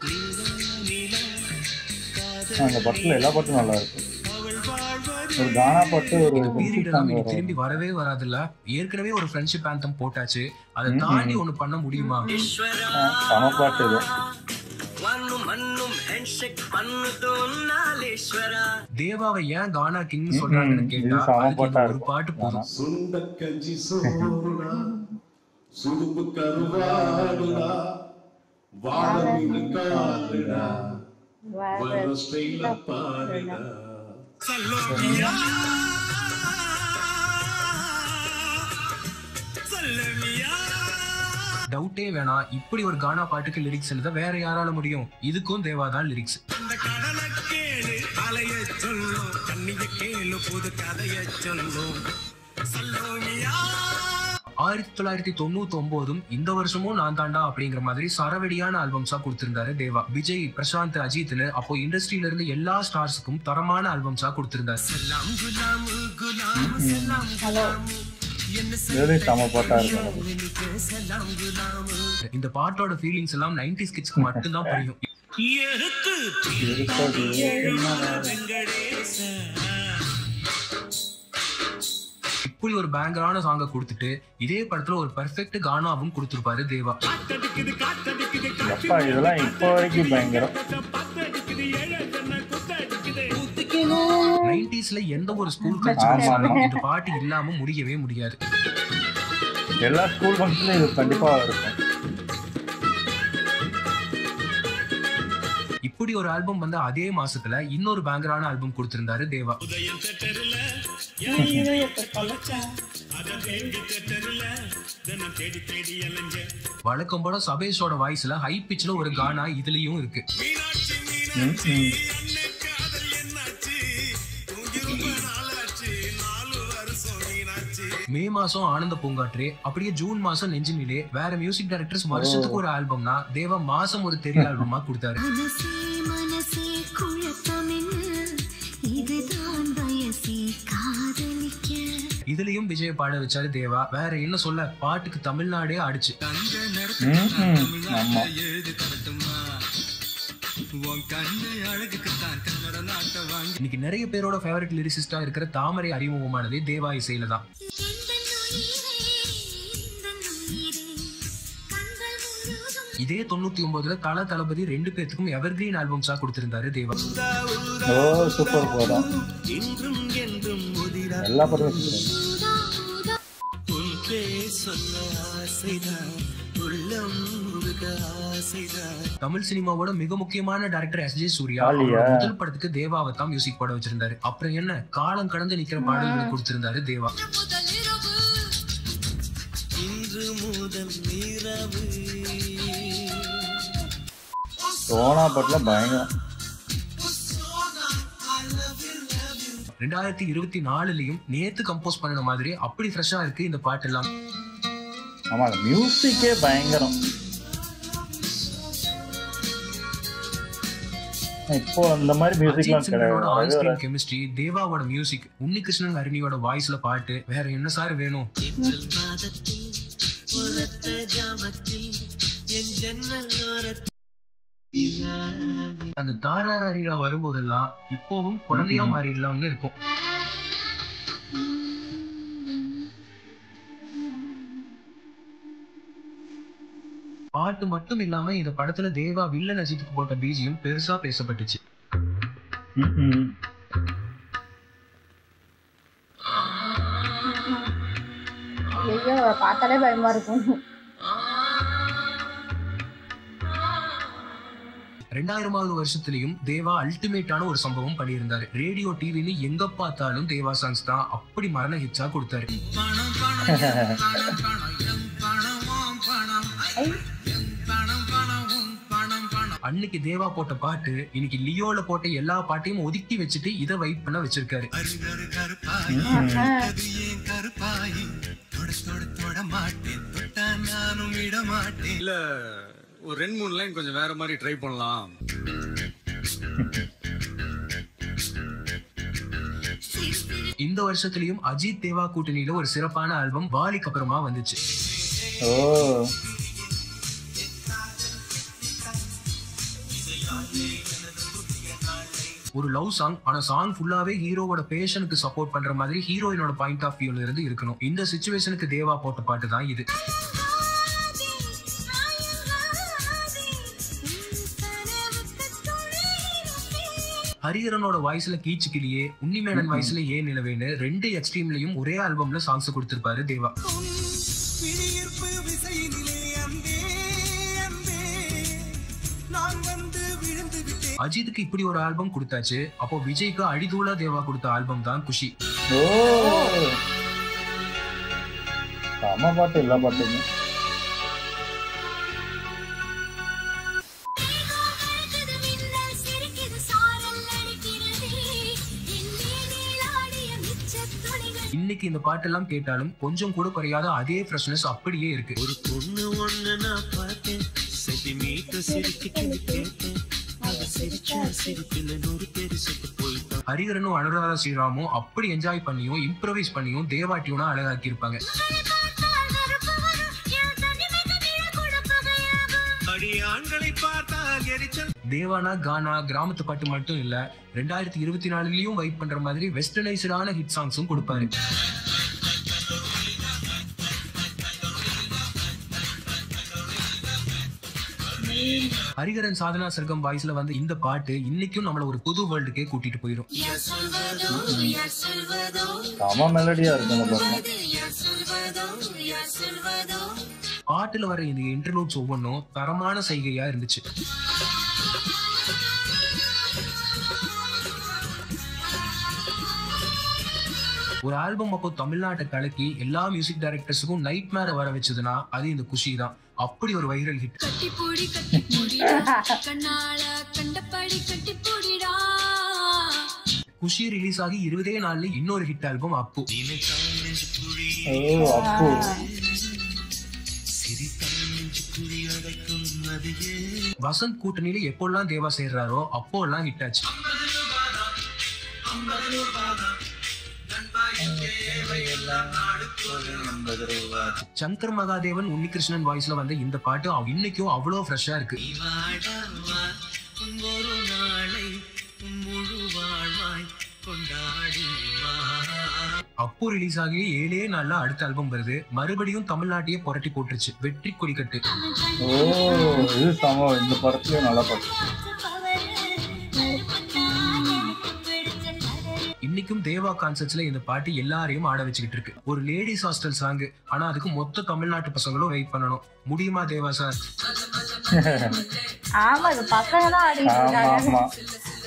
Speaker 2: அந்த படத்துல எல்லா பாட்டும் நல்லா இருக்கு ஒரு கானா பாட்டு ஒரு
Speaker 3: இந்த பீரியட்
Speaker 2: friendship
Speaker 3: எல்லாம்
Speaker 2: song
Speaker 3: இனி
Speaker 2: வரும்.
Speaker 3: திரும்பி வரவே வராதுல்ல ஏற்கனவே ஒரு ஃப்ரெண்ட்ஷிப் ஆந்தம் போட்டாச்சு அதை
Speaker 2: ம்,
Speaker 3: தாண்டி
Speaker 2: ம்.
Speaker 3: ஒண்ணு பண்ண முடியுமா
Speaker 2: ஆ, செம பாட்டு இது
Speaker 8: வானும் மண்ணும் ஹேண்ட்ஷேக் பண்ணுதோம் நாளேஸ்வரா
Speaker 3: தேவாவை ஏன் கானா கிங்
Speaker 2: ம்,
Speaker 3: சொல்றாங்கன்னு
Speaker 2: ம்.
Speaker 3: கேட்டா
Speaker 2: இது செம
Speaker 3: அதுக்கு
Speaker 2: பாட்டா
Speaker 3: இந்த ஒரு
Speaker 2: இருக்கும்.
Speaker 3: பாட்டு போதும்
Speaker 12: சுண்டக்கஞ்சி சோறுடா சுடுப்பு கருவாடுடா வாழ மீன் காடுடா வர ஸ்டைல பாருடா
Speaker 8: சல்லோமியா
Speaker 3: டவுட்டே வேணாம் இப்படி ஒரு கானா பாட்டுக்கு லிரிக்ஸ் எழுத வேற யாரால முடியும் இதுக்கும் தேவா தான் லிரிக்ஸ்
Speaker 8: அந்த கடல கேளு அலைய சொல்லும் கண்ணிய கேளு புது கதைய சொல்லும் சல்லோமியா
Speaker 3: ஆயிரத்தி தொள்ளாயிரத்தி தொண்ணூத்தி ஒன்பதும் இந்த வருஷமும் நான் தாண்டா அப்படிங்கிற மாதிரி சரவெடியான ஆல்பம்ஸா கொடுத்திருந்தாரு தேவா விஜய் பிரசாந்த் அஜித்னு அப்போ இண்டஸ்ட்ரியில இருந்து எல்லா ஸ்டார்ஸுக்கும் தரமான ஆல்பம்ஸா கொடுத்திருந்தாரு
Speaker 8: சலாம் குலாம் குலாம் சலாம் குலாம் என்ன
Speaker 2: இதுலயும் செம பாட்டா இருக்கும்
Speaker 8: எனக்கு சலாம் குலாம்
Speaker 3: இந்த பாட்டோட ஃபீலிங்ஸ் எல்லாம் 90s கிட்ஸ்க்கு மட்டும்தான் புரியும்
Speaker 8: எருக்கு
Speaker 2: இருக்கது
Speaker 8: வெங்கடேச
Speaker 3: இப்படி ஒரு பேங்கரான சாங்கை கொடுத்துட்டு இதே படத்துல ஒரு பெர்ஃபெக்ட் கானாவும் கொடுத்திருப்பாரு தேவா
Speaker 2: எப்பா இதெல்லாம் இப்போ வரைக்கும் பயங்கரம்
Speaker 3: நைன்டிஸ்ல எந்த ஒரு ஸ்கூல்
Speaker 2: ஆமா,
Speaker 3: கல்ச்சர்
Speaker 2: ஆமா.
Speaker 3: இந்த பாட்டு இல்லாம முடியவே முடியாது
Speaker 2: எல்லா ஸ்கூல் ஃபங்க்ஷன்லையும் இது கண்டிப்பா இருக்கும்
Speaker 3: இப்படி ஒரு ஆல்பம் வந்து அதே மாசத்துல இன்னொரு பேங்கரான ஆல்பம் கொடுத்திருந்தாரு தேவா வழக்கம் போல சபேஷோட வாய்ஸ்ல ஹை பிச்ல ஒரு கானா இதுலயும் இருக்கு
Speaker 2: ம், ம்.
Speaker 3: மே மாசம் ஆனந்த பூங்காற்றே அப்படியே ஜூன் மாசம் நெஞ்சினிலே வேற மியூசிக் டைரக்டர்ஸ் வருஷத்துக்கு ஒரு ஆல்பம்னா தேவா மாசம் ஒரு தெரிய ஆல்பமா கொடுத்தாரு
Speaker 7: மனசே மனசே குழப்பமென்ன இதுதான் வயசே காதலிக்க
Speaker 3: இதுலயும் விஜய் பாட வச்சாரு தேவா வேற என்ன சொல்ல பாட்டுக்கு தமிழ்நாடே அடிச்சு
Speaker 2: ம், ம். ஆமா
Speaker 8: எழுது தரட்டுமா உன் கண்ணு அழகுக்கு தான் கன்னட நாட்டை வாங்கி
Speaker 3: இன்னைக்கு நிறைய பேரோட ஃபேவரட் லிரிசிஸ்டா இருக்கிற தாமரை அறிமுகமானதே தேவா இசையில தான் இதே தொண்ணூத்தி ஒன்பதுல தல தளபதி ரெண்டு பேத்துக்கும் எவர்கிரீன் ஆல்பம்ஸா கொடுத்திருந்தாரு தேவா
Speaker 2: ஓ சூப்பர் படம்
Speaker 8: இன்றும் என்றும் முதிரா
Speaker 2: எல்லா படமும் சூப்பர்
Speaker 8: உன் பேர் சொல்ல ஆசைதான் உள்ளம் முருக ஆசைதான்
Speaker 3: தமிழ் சினிமாவோட மிக முக்கியமான டைரக்டர் எஸ் ஜே சூர்யா
Speaker 2: ஆலியா.
Speaker 3: அவரோட முதல் படத்துக்கு தேவாவை தான் மியூசிக் போட வச்சிருந்தாரு அப்புறம் என்ன காலம் கடந்து நிக்கிற பாடல்களை கொடுத்திருந்தாரு தேவா
Speaker 8: இன்று முதல் இரவு
Speaker 2: சோனா பாட்டுல பயங்கரம்
Speaker 3: ரெண்டாயிரத்தி இருபத்தி நாலுலயும் நேத்து கம்போஸ் பண்ணின மாதிரி அப்படி ஃப்ரெஷ்ஷா இருக்கு இந்த பாட்டு எல்லாம்
Speaker 2: ஆமா மியூசிக்கே பயங்கரம் இப்போ அந்த மாதிரி மியூசிக்லாம்
Speaker 3: அஜித் சிங்கரோட ஆன்
Speaker 2: கிடையாது
Speaker 3: ஸ்கிரீன் கெமிஸ்ட்ரி தேவாவோட மியூசிக் உன்னிகிருஷ்ணன் ஹரிணியோட வாய்ஸ்ல பாட்டு வேற என்ன சார் வேணும்
Speaker 8: ஏப்ரல் மாதத்தில் உரத்த ஜாமத்தில் என் ஜன்னல் ஓரத்தில்
Speaker 3: அந்த தாரார் ஹரிரா வரும்போதெல்லாம் இப்போவும் குழந்தையா மாறிடலாம்னு இருக்கும் பாட்டு மட்டும் இல்லாம இந்த படத்துல தேவா வில்லன் அஜித்துக்கு போட்ட பீஜியும் பெருசா பேசப்பட்டுச்சு
Speaker 2: ம், ம்.
Speaker 1: ஐயோ பார்த்தாலே பயமா இருக்கும்
Speaker 3: ரெண்டாயிரமாவது வருஷத்துலயும் தேவா அல்டிமேட்டான ஒரு சம்பவம் பண்ணியிருந்தாரு ரேடியோ டிவின்னு எங்க பார்த்தாலும் தேவா சாங்ஸ் தான் அப்படி மரண ஹிட்ஸா கொடுத்தாரு
Speaker 8: பணம் பணம் என் பணம் பணம் என் பணம் உன் பணம் என் பணம் பணம் உன் பணம் பணம்
Speaker 3: அன்னைக்கு தேவா போட்ட பாட்டு இன்னைக்கு லியோல போட்ட எல்லா பாட்டையும் ஒதுக்கி வச்சுட்டு இதை வைப் பண்ண வச்சிருக்காரு
Speaker 8: கருப்பாயி தொட தொட தொட மாட்டேன் தொட்டா நானும் விட மாட்டேன்
Speaker 13: இல்ல ஒரு ரெண்டு மூணு லைன் கொஞ்சம் வேற மாதிரி ட்ரை பண்ணலாம்
Speaker 3: இந்த வருஷத்துலயும் அஜித் தேவா கூட்டணியில ஒரு சிறப்பான ஆல்பம் வாலிக்கு அப்புறமா வந்துச்சு
Speaker 2: ஓ
Speaker 3: ஒரு லவ் சாங் ஆனா சாங் ஃபுல்லாவே ஹீரோவோட பேஷனுக்கு சப்போர்ட் பண்ற மாதிரி ஹீரோயினோட பாயிண்ட் ஆஃப் வியூல இருந்து இருக்கணும் இந்த சுச்சுவேஷனுக்கு தேவா போட்ட பாட்டு தான் இது ஹரிஹரனோட வாய்ஸ்ல கீச்சு கிளியே உன்னிமேனன் வாய்ஸ்ல ஏன் நிலவேன்னு ரெண்டு எக்ஸ்ட்ரீம்லயும் ஒரே ஆல்பம்ல சாங்ஸ் கொடுத்திருப்பாரு தேவா
Speaker 8: விழியீர்ப்பு விசையினிலே அன்பே அன்பே நான் வந்து விழுந்து விட்டேன்
Speaker 3: அஜித்துக்கு இப்படி ஒரு ஆல்பம் கொடுத்தாச்சு அப்போ விஜய்க்கு அடிதூளா தேவா கொடுத்த ஆல்பம் தான் குஷி
Speaker 2: ஓ செம பாட்டு எல்லா பாட்டுமே
Speaker 3: இன்னைக்கு இந்த பாட்டெல்லாம் கேட்டாலும் கொஞ்சம் கூட குறையாத அதே ஃப்ரெஷ்னஸ் அப்படியே இருக்கு
Speaker 8: ஒரு பொண்ணு ஒண்ணு நான் பார்த்தேன் சென்டிமீட்டர் சிரிச்சுக்கிட்டு கேட்டேன் அவ சிரிச்சா சிரிப்பில் நூறு பேர் செத்து போயிட்டான்
Speaker 3: ஹரிஹரனும் அனுராதா ஸ்ரீராமும் அப்படி என்ஜாய் பண்ணியும் இம்ப்ரவைஸ் பண்ணியும் தேவா டியூனா அழகாக்கி இருப்பாங்க
Speaker 8: அடி ஆண்களை பார்த்தால் எரிச்சல்
Speaker 3: தேவானா கானா கிராமத்து பாட்டு மட்டும் இல்ல ரெண்டாயிரத்தி இருபத்தி நாலுலயும் வைப் பண்ற மாதிரி வெஸ்டர்னைஸ்டான ஹிட் சாங்ஸும் கொடுப்பாரு ஹரிஹரன் சாதனா சர்க்கம் வாய்ஸ்ல வந்து இந்த பாட்டு இன்னைக்கும் நம்மள ஒரு புது வேர்ல்டுக்கே கூட்டிட்டு போயிடும்
Speaker 2: செம மெலடியா இருக்கு அந்த பாட்டு
Speaker 3: பாட்டுல வர இந்த இன்டர்லூட்ஸ் ஒவ்வொன்றும் தரமான செய்கையா இருந்துச்சு ஒரு ஆல்பம் அப்போ தமிழ்நாட்டை கலக்கி எல்லா மியூசிக் டைரக்டர்ஸுக்கும் நைட் மேர வர வச்சதுன்னா அது இந்த குஷி தான் அப்படி ஒரு வைரல் ஹிட்
Speaker 7: கட்டிப்பூடி கட்டிப்பூடிடா கண்ணால கண்டபடி கட்டிப்பூடிடா
Speaker 3: குஷி ரிலீஸ் ஆகி இருபதே நாள்ல இன்னொரு ஹிட் ஆல்பம் அப்பு
Speaker 2: ஓ அப்போ
Speaker 3: வசந்த் கூட்டணியில எப்போல்லாம் தேவா சேர்றாரோ அப்போல்லாம் ஹிட் ஆச்சு சங்கர் மகாதேவன் உன்னிகிருஷ்ணன் வாய்ஸ்ல வந்த இந்த பாட்டு அவ்- இன்னைக்கும் அவ்வளோ ஃப்ரெஷ்ஷா இருக்கு
Speaker 8: ஒரு நாளை உன் முழு வாழ்வாய் கொண்டாடி வா
Speaker 3: அப்போ ரிலீஸ் ஆகி ஏழே நாள்ல அடுத்த ஆல்பம் வருது மறுபடியும் தமிழ்நாட்டையே புரட்டி போட்டுருச்சு வெற்றி கொடிக்கட்டு
Speaker 2: ஓ இது செம இந்த படத்துலயும் நல்லா பாட்டு
Speaker 3: இன்னைக்கும் தேவா கான்சர்ட்ஸ்ல இந்த பாட்டு எல்லாரையும் ஆட வச்சுக்கிட்டு இருக்கு ஒரு லேடிஸ் ஹாஸ்டல் சாங் ஆனா அதுக்கு மொத்த தமிழ்நாட்டு பசங்களும் வெயிட் பண்ணணும் முடியுமா தேவா சார்
Speaker 1: ஆமா இது பசங்க தான் ஆடிட்டு
Speaker 2: ஆமா
Speaker 1: இருக்காங்க
Speaker 2: ஆமா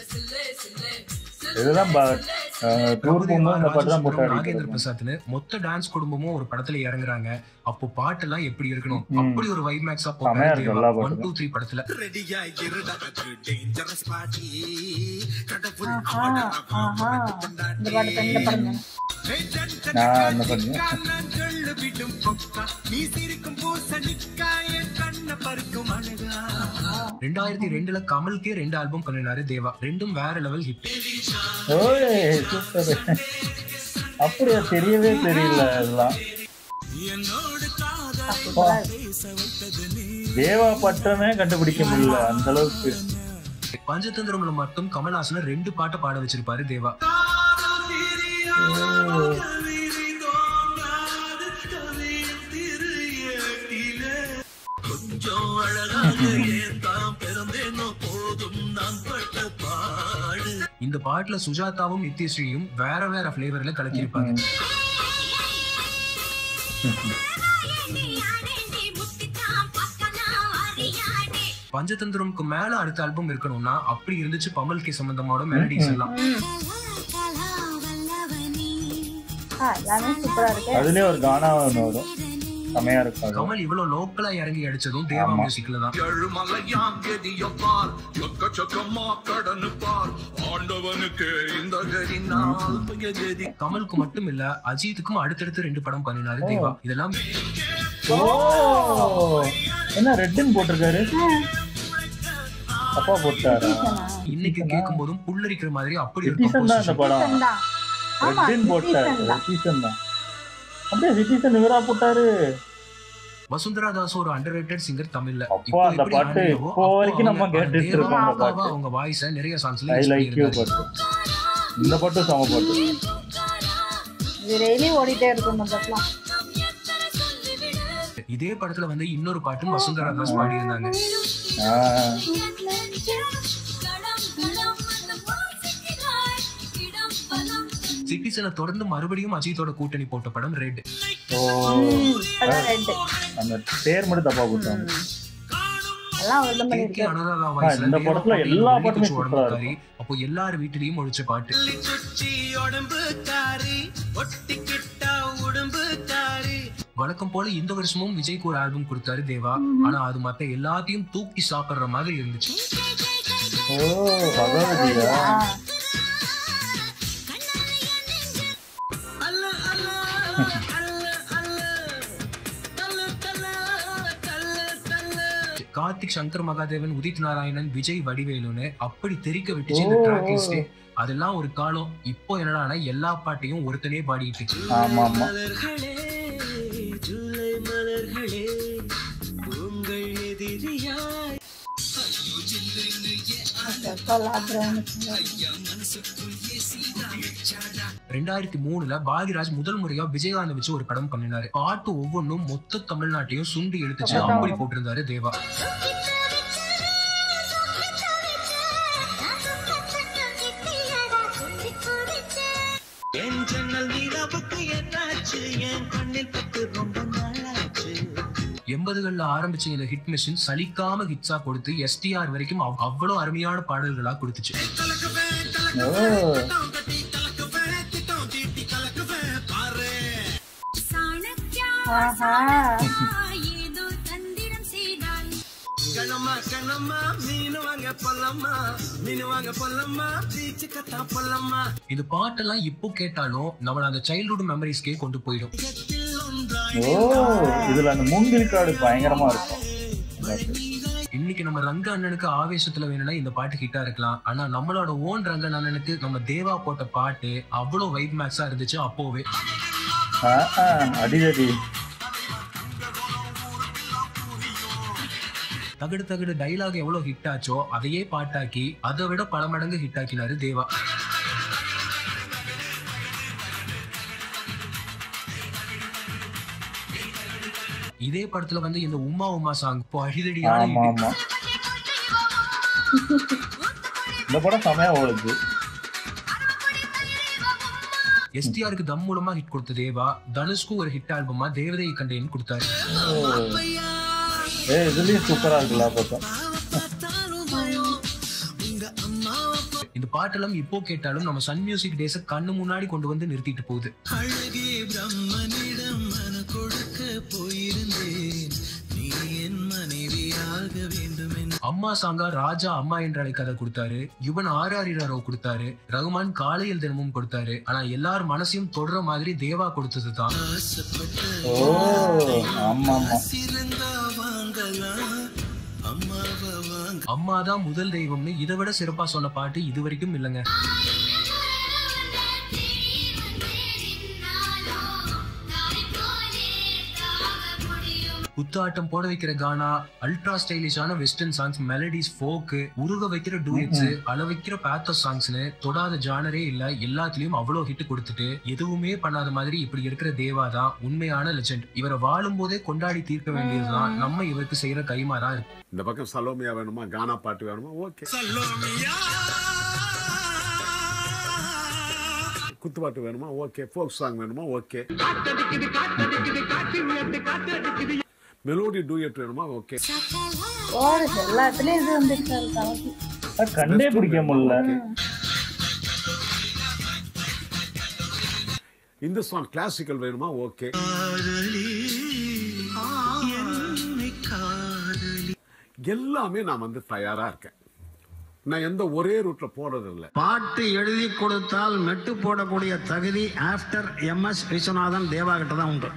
Speaker 2: இதுதான் டூர் போகும்போது இந்த பாட்டு தான் போட்டு
Speaker 3: அப்புறம்
Speaker 2: ஆடிட்டு
Speaker 3: நாகேந்திர பிரசாத்னு மொத்த டான்ஸ் குடும்பமும் ஒரு படத்துல இறங்குறாங்க அப்போ பாட்டெல்லாம் எப்படி இருக்கணும்
Speaker 2: ம்.
Speaker 3: அப்படி ஒரு வைப் மேக்ஸா
Speaker 2: செமையா இருக்கு எல்லா
Speaker 3: ஒன்
Speaker 2: பாட்டுமே.
Speaker 3: டூ த்ரீ படத்துல
Speaker 8: ரெடியா இருடா அது டேஞ்சரஸ் பார்ட்டி கடவுள்
Speaker 1: ஆஹா ஆஹா இந்த பாட்டு இந்த படம் தான்
Speaker 2: நான் என்ன பண்ணேன்
Speaker 8: கண்ணங்கள் விடும் பொக்கா நீ சிரிக்கும் பூசணிக்காய கண்ண பறிக்கும் அழகா
Speaker 3: ரெண்டாயிரத்தி ரெண்டுல கமலுக்கே ரெண்டு ஆல்பம் பண்ணினாரு தேவா ரெண்டும் வேற லெவல் ஹிட்
Speaker 2: ஓய் சூப்பர் அப்படியா தெரியவே தெரியல இதெல்லாம்
Speaker 8: என்னோடு காதல்
Speaker 2: அப்பா.
Speaker 8: பேச வைத்தது நீ
Speaker 2: தேவா பட்டமே கண்டுபிடிக்க முடியல அந்த அளவுக்கு
Speaker 3: பஞ்சதந்திரம்ல மட்டும் கமல்ஹாசன் ரெண்டு பாட்டை பாட வச்சிருப்பாரு தேவா
Speaker 8: கொஞ்சம் அழகாக ஏன் தான் பிறந்தேனோ போதும் நான் பட்ட பாடு
Speaker 3: இந்த பாட்டுல சுஜாதாவும் நித்யஸ்ரீயும் வேற வேற பிளேவர்ல கலக்கியிருப்பாங்க பஞ்சதந்திரம்க்கு மேல அடுத்த ஆல்பம் இருக்கணும்னா அப்படி இருந்துச்சு பமல் கே சம்பந்தமாவோட மெலடிஸ் எல்லாம்
Speaker 1: ஆ, எல்லாமே சூப்பரா இருக்கு
Speaker 2: அதுலயே ஒரு கானா ஒன்று வரும் செமையா இருக்கும் அது.
Speaker 3: கமல் இவ்வளவு லோக்கலா இறங்கி அடிச்சதும் தேவா
Speaker 2: ஆமா.
Speaker 3: மியூசிக்ல தான்
Speaker 10: எழுமலையாம் எதியப்பார் எக்கச்சக்கமா கடனு பார் ஆண்டவனுக்கு இந்த கதி நாள் கதி
Speaker 3: கமலுக்கு மட்டும் இல்ல அஜித்துக்கும் அடுத்தடுத்து ரெண்டு படம் பண்ணினாரு
Speaker 2: ஓ.
Speaker 3: தேவா இதெல்லாம்
Speaker 2: ஓ என்ன ரெட்டுன்னு போட்டிருக்காரு அப்பா போட்டாரா
Speaker 3: இன்னைக்கு கேட்கும் போதும் புல்லரிக்கிற மாதிரி அப்படி ஒரு
Speaker 2: சிட்டிசன் தான் இந்த
Speaker 3: composition.
Speaker 2: படம்
Speaker 1: தான் ஆமா
Speaker 2: ரெட்டுன்னு போட்டாரு
Speaker 1: citizen தான்.
Speaker 2: சிட்டிசன் தான் அப்படியே சிட்டிசன் இவரா போட்டாரு
Speaker 3: வசுந்தரா தாஸ் ஒரு அண்டர் சிங்கர் தமிழ்ல
Speaker 2: அப்பா, அந்த
Speaker 3: எப்படி
Speaker 2: பாட்டு
Speaker 3: ஆடியோவோ,
Speaker 2: இப்போ
Speaker 3: அப்போ
Speaker 2: வரைக்கும்
Speaker 3: அவங்க
Speaker 2: நம்ம கேட்டுட்டு
Speaker 3: தேவா
Speaker 2: இருக்கோம் அந்த
Speaker 3: அப்பாவா
Speaker 2: பாட்டு.
Speaker 3: அவங்க வாய்ஸ நிறைய சாங்ஸ்ல
Speaker 2: ஐ
Speaker 3: யூஸ்
Speaker 2: லைக் யூ
Speaker 3: பண்ணியிருந்தாரு
Speaker 2: பாட்டு இந்த பாட்டு செம பாட்டு
Speaker 1: இது டெய்லி ஓடிட்டே இருக்கும் இந்த பாட்டுலாம்
Speaker 3: இதே படத்துல வந்து இன்னொரு பாட்டும் வசுந்தரா தாஸ் பாடி இருந்தாங்க
Speaker 2: ஆ,
Speaker 3: சிட்டிசனை தொடர்ந்து மறுபடியும் அஜித்தோட கூட்டணி போட்ட படம் ரெட்
Speaker 2: ஓ
Speaker 1: அதான் ரெண்டு
Speaker 2: அந்த பேர் மட்டும் தப்பா போட்டாங்க
Speaker 1: எல்லாம் ஒரு
Speaker 3: கே கே
Speaker 1: பண்ணிருக்காரு
Speaker 3: அனுராதா
Speaker 2: ஆ,
Speaker 3: வாய்ஸ்ல
Speaker 2: இந்த
Speaker 3: தேவா
Speaker 2: படத்துல
Speaker 3: பாட்டு
Speaker 2: எல்லா
Speaker 3: வெளி
Speaker 2: பாட்டுமே
Speaker 3: குச்சி
Speaker 2: சூப்பரா
Speaker 3: உடம்புக்காரி அப்போ எல்லார் வீட்டிலையும் ஒழிச்ச பாட்டு
Speaker 8: சுச்சி உடம்பு காரி ஒட்டிக்கிட்டா உடம்பு காரி
Speaker 3: வழக்கம் போல இந்த வருஷமும் விஜய்க்கு ஒரு ஆல்பம் கொடுத்தாரு தேவா ஆனா அது மத்த எல்லாத்தையும் தூக்கி சாப்பிடுற மாதிரி இருந்துச்சு
Speaker 2: ஓ பகவதியா
Speaker 8: அல்ல அல்ல அல்ல அல்ல தல்ல தல்ல தல்ல தல்ல
Speaker 3: கார்த்திக் சங்கர் மகாதேவன் உதித் நாராயணன் விஜய் வடிவேலுன்னு அப்படி தெரிக்க விட்டுச்சு இந்த ட்ராக் லிஸ்ட் அதெல்லாம் ஒரு காலம் இப்போ என்னடானா எல்லா பாட்டையும் ஒருத்தனே பாடிட்டு
Speaker 2: ஆமா ஆமா
Speaker 8: மலர்களே ஜூலை மலர்களே உங்கள் எதிரியாய்
Speaker 3: ரெண்டாயிரத்தி மூணுல பாகிராஜ் முதல் முறையா விஜயகாந்த் வச்சு ஒரு படம் பண்ணினாரு பாட்டு ஒவ்வொன்றும் மொத்த தமிழ்நாட்டையும் சுண்டி எடுத்துச்சு
Speaker 2: ஆமா.
Speaker 3: அப்படி போட்டிருந்தாரு தேவா
Speaker 8: என் ஜன்னல் நிலவுக்கு என்னாச்சு என் கண்ணில் பட்டு ரொம்ப நாளாச்சு
Speaker 3: எண்பதுகள்ல ஆரம்பிச்ச இந்த ஹிட் மிஷின் சலிக்காம ஹிட்ஸா கொடுத்து எஸ்டிஆர் வரைக்கும் அவ்- அவ்வளவு அருமையான பாடல்களா கொடுத்துச்சு
Speaker 2: ஓ
Speaker 1: ஆஹா
Speaker 8: கணமா கணமா மீனு வாங்க பொல்லம்மா மீனு வாங்க பொல்லம்மா பீச்சு கத்தா பொல்லம்மா
Speaker 3: இந்த பாட்டெல்லாம் இப்போ கேட்டாலும் நம்மள அந்த சைல்ட்ஹுட் மெமரிஸ்க்கே கொண்டு போயிடும்
Speaker 2: ஓ இதுல அந்த மூங்கில் காடு பயங்கரமா இருக்கும்
Speaker 3: இன்னைக்கு நம்ம ரங்க அண்ணனுக்கு ஆவேசத்துல வேணும்னா இந்த பாட்டு ஹிட்டா இருக்கலாம் ஆனா நம்மளோட ஓன் ரங்கன் அண்ணனுக்கு நம்ம தேவா போட்ட பாட்டு அவ்வளவு வைப் மேக்ஸா இருந்துச்சு அப்போவே
Speaker 2: ஆ, ஆ, அடிதடி
Speaker 3: தகடு தகடு டைலாக் எவ்வளவு ஹிட் ஆச்சோ அதையே பாட்டாக்கி அதை விட பல மடங்கு ஹிட் ஆக்கினாரு தேவா இதே படத்துல வந்து இந்த உமா உமா சாங் இப்போ அழிதடியான
Speaker 2: ஆமா
Speaker 3: hit.
Speaker 2: ஆமா இந்த படம் செமையா ஓடுது
Speaker 3: எஸ்டிஆருக்கு தம் மூலமா ஹிட் கொடுத்த தேவா தனுஷ்க்கும் ஒரு ஹிட் ஆல்பமா தேவதை கண்டேன் கொடுத்தாரு
Speaker 2: ஓ ஏ இதுலயும் சூப்பரா இருக்குல்ல பார்த்தோம்
Speaker 3: இந்த பாட்டெல்லாம் இப்போ கேட்டாலும் நம்ம சன் மியூசிக் டேஸ கண்ணு முன்னாடி கொண்டு வந்து நிறுத்திட்டு போகுது
Speaker 8: அழகே பிரம்மனிடம் மன கொடுக்க போயிருந்தேன் நீ என் மனைவியாக வேண்டும் என்று
Speaker 3: அம்மா சாங்கா ராஜா அம்மா என்ற கதை கொடுத்தாரு யுவன் ஆர் ஆர் ராவ் கொடுத்தாரு ரகுமான் காலையில் தினமும் கொடுத்தாரு ஆனா எல்லார் மனசையும் தொடர மாதிரி தேவா கொடுத்தது தான்
Speaker 2: ஓ ஆமா ஆமா
Speaker 8: சிறந்தா வாங்கலாம் அம்மாவை வாங்க
Speaker 3: அம்மா தான் முதல் தெய்வம்னு இதை விட சிறப்பா சொன்ன பாட்டு இது வரைக்கும் இல்லைங்க குத்தாட்டம் போட வைக்கிற கானா அல்ட்ரா ஸ்டைலிஷான வெஸ்டர்ன் சாங்ஸ் மெலடிஸ் ஃபோக்கு உருக வைக்கிற டூயட்ஸ் அள வைக்கிற பேத்தஸ் சாங்ஸ்னு தொடாத ஜானரே இல்ல எல்லாத்துலயும் அவ்வளவு ஹிட் கொடுத்துட்டு எதுவுமே பண்ணாத மாதிரி இப்படி இருக்கிற தேவா தான் உண்மையான லெஜெண்ட் இவரை வாழும் போதே கொண்டாடி தீர்க்க வேண்டியதுதான் நம்ம இவருக்கு செய்யற கைமாறா இருக்கு
Speaker 9: இந்த பக்கம் சலோமியா வேணுமா கானா பாட்டு வேணுமா ஓகே குத்துப்பாட்டு வேணுமா ஓகே ஃபோக் சாங் வேணுமா ஓகே மெலோடி டூயட் வேணுமா ஓகே
Speaker 1: ஓடுது எல்லாத்துலயும் இது வந்துருக்காரு கலக்கி
Speaker 2: அது கண்டே பிடிக்க முடியல
Speaker 9: இந்த சாங் கிளாசிக்கல் வேணுமா ஓகே
Speaker 8: காதலி
Speaker 9: எல்லாமே நான் வந்து தயாரா இருக்கேன் நான் எந்த ஒரே ரூட்ல போறது இல்லை
Speaker 14: பாட்டு எழுதி கொடுத்தால் மெட்டு போடக்கூடிய தகுதி after M S Viswanathan Deva கிட்ட தான் உண்டு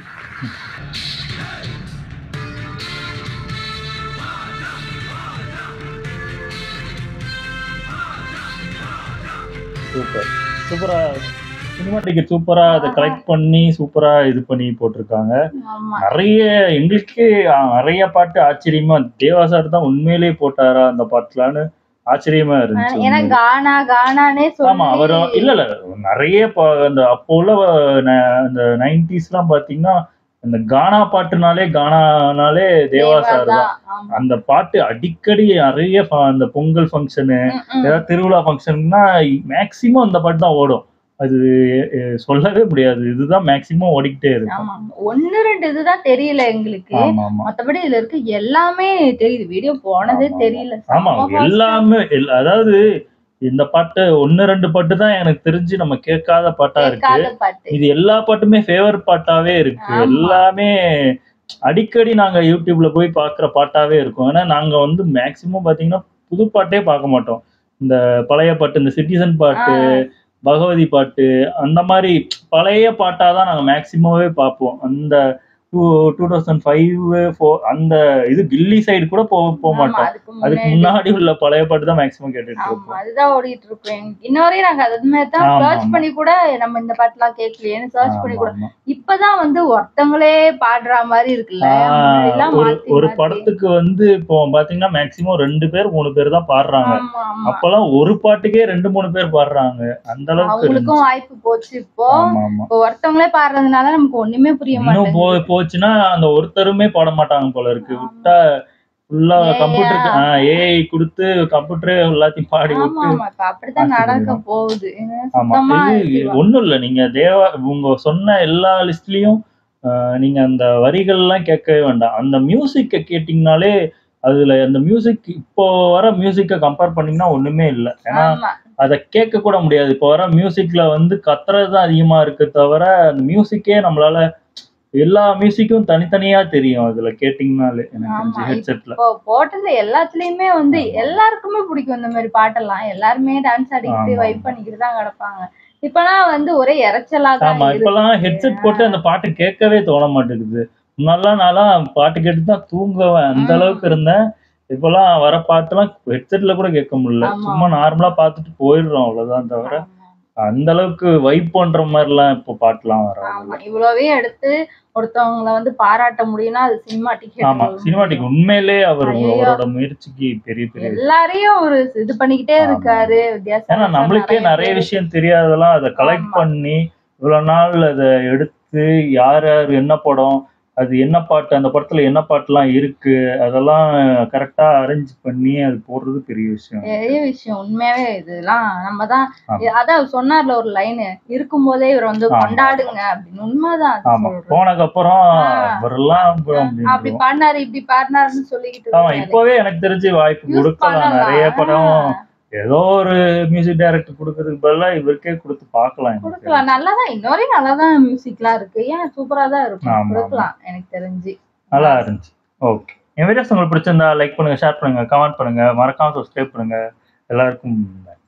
Speaker 2: சூப்பர் சூப்பரா சினிமாட்டிக் சூப்பரா அதை கலெக்ட் பண்ணி சூப்பரா இது பண்ணி போட்டிருக்காங்க
Speaker 1: ஆமா
Speaker 2: நிறைய எங்களுக்கே ஆ, நிறைய பாட்டு ஆச்சரியமா தேவா சார் தான் உண்மையிலேயே போட்டாரா அந்த பாட்டுலான்னு ஆச்சரியமா இருந்துச்சு
Speaker 1: ஏன்னா
Speaker 2: உண்மையிலே.
Speaker 1: கானா கானானே
Speaker 2: ஆமா அவர்
Speaker 1: சொல்லி
Speaker 2: இல்ல இல்ல நிறைய பா- அந்த அப்போ உள்ள ந- அந்த நைன்டிஸ் எல்லாம் பாத்தீங்கன்னா இந்த கானா பாட்டுனாலே கானானாலே தேவா சார் தான்
Speaker 1: ஆமா.
Speaker 2: அந்த பாட்டு அடிக்கடி நிறைய ஃப- அந்த பொங்கல் ஃபங்க்ஷனு
Speaker 1: ம், ம்.
Speaker 2: ஏதாவது திருவிழா ஃபங்க்ஷன்னா மேக்சிமம் அந்த பாட்டு தான் ஓடும் அது எ, சொல்லவே முடியாது இதுதான் மேக்சிமம் ஓடிக்கிட்டே இருக்கும்
Speaker 1: ஆமா ஒன்னு ரெண்டு இதுதான் தெரியல எங்களுக்கு
Speaker 2: ஆமா ஆமா
Speaker 1: மத்தபடி இதுல இருக்க எல்லாமே தெரியுது வீடியோ போனதே தெரியல
Speaker 2: ஆமா
Speaker 1: செம்ம fast.
Speaker 2: எல்லாமே எல்லா- அதாவது இந்த பாட்டு ஒன்னு ரெண்டு பாட்டு தான் எனக்கு தெரிஞ்சு நம்ம கேட்காத பாட்டா இருக்கு
Speaker 1: கேட்காத பாட்டு
Speaker 2: இது எல்லா பாட்டுமே ஃபேவர் பாட்டாவே இருக்கு
Speaker 1: ஆமா.
Speaker 2: எல்லாமே அடிக்கடி நாங்க யூடியூப்ல போய் பார்க்குற பாட்டாவே இருக்கும் ஏன்னா நாங்க வந்து மேக்சிமம் பாத்தீங்கன்னா புது பாட்டே பார்க்க மாட்டோம் இந்த பழைய பாட்டு இந்த சிட்டிசன் பாட்டு பகவதி பாட்டு அந்த மாதிரி பழைய பாட்டா தான் நாங்க மேக்சிமமே பார்ப்போம் அந்த two two thousand five four அந்த இது கில்லி சைடு கூட போக போக
Speaker 1: ஆமா,
Speaker 2: மாட்டோம்
Speaker 1: அதுக்கு
Speaker 2: அதுக்கு முன்னாடி உள்ள பழைய பாட்டு தான் மேக்சிமம் கேட்டுட்டு இருப்போம்
Speaker 1: ஆமா அதுதான் ஓடிட்டு இருக்கோம் எங்க- இன்ன வரையும் நாங்க அது மாதிரி தான்
Speaker 2: ஆமா,
Speaker 1: சர்ச்
Speaker 2: ஆமா.
Speaker 1: பண்ணி கூட நம்ம இந்த பாட்டுலாம் கேட்கலையேன்னு சர்ச் பண்ணி
Speaker 2: ஆமா,
Speaker 1: கூட
Speaker 2: ஆமா.
Speaker 1: இப்பதான் வந்து ஒருத்தவங்களே பாடுற மாதிரி இருக்குல்ல முன்னாடிலாம்
Speaker 2: ஆஹ் ஒரு
Speaker 1: மாத்தி
Speaker 2: ஒரு
Speaker 1: மாத்தி.
Speaker 2: படத்துக்கு வந்து இப்போ பாத்தீங்கன்னா மேக்சிமம் ரெண்டு பேர் மூணு பேர் தான் பாடுறாங்க
Speaker 1: ஆமா, ஆமா.
Speaker 2: அப்பெல்லாம் ஒரு பாட்டுக்கே ரெண்டு மூணு பேர் பாடுறாங்க அந்த அளவுக்கு
Speaker 1: அவங்களுக்கும்
Speaker 2: இருந்துச்சு.
Speaker 1: வாய்ப்பு போச்சு இப்போ
Speaker 2: ஆமா ஆமா
Speaker 1: இப்போ ஒருத்தவங்களே பாடுறதுனால நமக்கு ஒண்ணுமே புரிய
Speaker 2: இன்னும்
Speaker 1: மாட்டேங்குது
Speaker 2: போ போச்சுன்னா அந்த ஒருத்தருமே பாட மாட்டாங்க போல இருக்கு விட்டா ஃபுல்லா
Speaker 1: AI
Speaker 2: கம்ப்யூட்டருக்கு ஏஐ கொடுத்து கம்ப்யூட்டரே எல்லாத்தையும் பாடி
Speaker 1: ஆமா
Speaker 2: விட்டு
Speaker 1: ஆமா இப்ப அப்படித்தான்
Speaker 2: ஆக்கிட்டு
Speaker 1: நடக்க
Speaker 2: போயிடும்.
Speaker 1: போகுது ஏன்னா
Speaker 2: ஆமா
Speaker 1: சுத்தமா
Speaker 2: இது
Speaker 1: இது
Speaker 2: ஒண்ணும் இல்ல நீங்க தேவா உங்க சொன்ன எல்லா லிஸ்ட்லயும் நீங்க அந்த வரிகள்லாம் கேட்கவே வேண்டாம் அந்த மியூசிக்கை கேட்டிங்கனாலே அதுல அந்த மியூசிக் இப்போ வர மியூசிக்கை கம்பேர் பண்ணீங்கன்னா ஒண்ணுமே இல்லை ஏன்னா
Speaker 1: ஆமா
Speaker 2: அதை கேட்க கூட முடியாது இப்போ வர மியூசிக்ல வந்து கத்துறது தான் அதிகமா இருக்கு தவிர அந்த மியூசிக்கே நம்மளால எல்லா மியூசிக்கும் தனித்தனியா தெரியும் அதுல கேட்டிங்கனாலே எனக்கு
Speaker 1: ஆமா
Speaker 2: தெரிஞ்சு ஹெட்செட்ல
Speaker 1: இப்போ போட்டதுல எல்லாத்துலயுமே வந்து எல்லாருக்குமே பிடிக்கும் இந்த மாதிரி பாட்டெல்லாம் எல்லாருமே டான்ஸ் ஆடிக்கிட்டு
Speaker 2: ஆமா,
Speaker 1: வைப் பண்ணிக்கிட்டு தான் கிடப்பாங்க இப்பெல்லாம் வந்து ஒரே இறைச்சலா தான்
Speaker 2: ஆமா
Speaker 1: இருக்கு
Speaker 2: இப்பெல்லாம் ஹெட்செட் போட்டு அந்த பாட்டு கேட்கவே தோண மாட்டேங்குது முன்னாடிலாம் நான்லாம் பாட்டு கேட்டு தான் தூங்குவேன் அந்த
Speaker 1: ம்.
Speaker 2: அளவுக்கு இருந்தேன் இப்பெல்லாம் வர பாட்டுலாம் ஹெட்செட்ல கூட கேட்க முடியல
Speaker 1: ஆமா.
Speaker 2: சும்மா நார்மலா பார்த்துட்டு போயிடுறோம் அவ்வளவுதான் தவிர அந்த அளவுக்கு வைப் பண்ற மாதிரிலாம் இப்போ பாட்டுலாம் வராது
Speaker 1: ஆமா இவ்வளவே எடுத்து ஒருத்தவங்கள வந்து பாராட்ட முடியும்னா அது சினிமா
Speaker 2: ஆமா
Speaker 1: டிக்கெட்
Speaker 2: சினிமாட்டிக் உண்மையிலே அவர்
Speaker 1: ஐயையோ.
Speaker 2: அவரோட முயற்சிக்கு பெரிய பெரிய
Speaker 1: எல்லாரையும் ஒரு இது பண்ணிக்கிட்டே இருக்காரு வித்தியாசம்
Speaker 2: ஏன்னா நம்மளுக்கே நிறைய விஷயம் தெரியாததெல்லாம் அதை கலெக்ட் பண்ணி இவ்வளவு நாள் அதை எடுத்து யார் யார் என்ன படம் அது என்ன பாட்டு அந்த படத்துல என்ன பாட்டுலாம் இருக்கு அதெல்லாம் கரெக்டா அரேஞ்ச் பண்ணி அது போடுறது பெரிய விஷயம்
Speaker 1: பெரிய விஷயம் உண்மையாவே இதெல்லாம் நம்ம தான்
Speaker 2: ஆமா.
Speaker 1: அதான் சொன்னார்ல ஒரு லைனு இருக்கும்போதே இவர் வந்து
Speaker 2: ஆமா.
Speaker 1: கொண்டாடுங்க அப்படின்னு உண்மைதான் அது
Speaker 2: ஆமா
Speaker 1: சொல்றது.
Speaker 2: போனதுக்கு அப்புறம்
Speaker 1: ஆ.
Speaker 2: இவரெல்லாம் அப்புறம்
Speaker 1: அப்படி
Speaker 2: அப்படின்றோம்.
Speaker 1: பாடினாரு இப்படி பாடினாருன்னு சொல்லிக்கிட்டு
Speaker 2: ஆமா
Speaker 1: இருக்காரு.
Speaker 2: இப்பவே எனக்கு தெரிஞ்சு வாய்ப்பு
Speaker 1: Use
Speaker 2: கொடுக்கலாம்
Speaker 1: பண்ணலாம்.
Speaker 2: நிறைய படம் ஏதோ ஒரு மியூசிக் டைரக்டர் கொடுக்கறதுக்கு பதிலா இவருக்கே கொடுத்து பார்க்கலாம் எனக்கு
Speaker 1: கொடுக்கலாம் நல்லாதான் இன்னொரு நல்லாதான் மியூசிக்லாம் இருக்கு ஏன் சூப்பரா தான் இருக்கும்
Speaker 2: ஆமா, ஆமா.
Speaker 1: கொடுக்கலாம் எனக்கு தெரிஞ்சு
Speaker 2: நல்லா இருந்துச்சு ஓகே என் வீடியோஸ் உங்களுக்கு பிடிச்சிருந்தா லைக் பண்ணுங்க ஷேர் பண்ணுங்க கமெண்ட் பண்ணுங்க மறக்காம சப்ஸ்கிரைப் பண்ணுங்க எல்லாருக்கும் bye.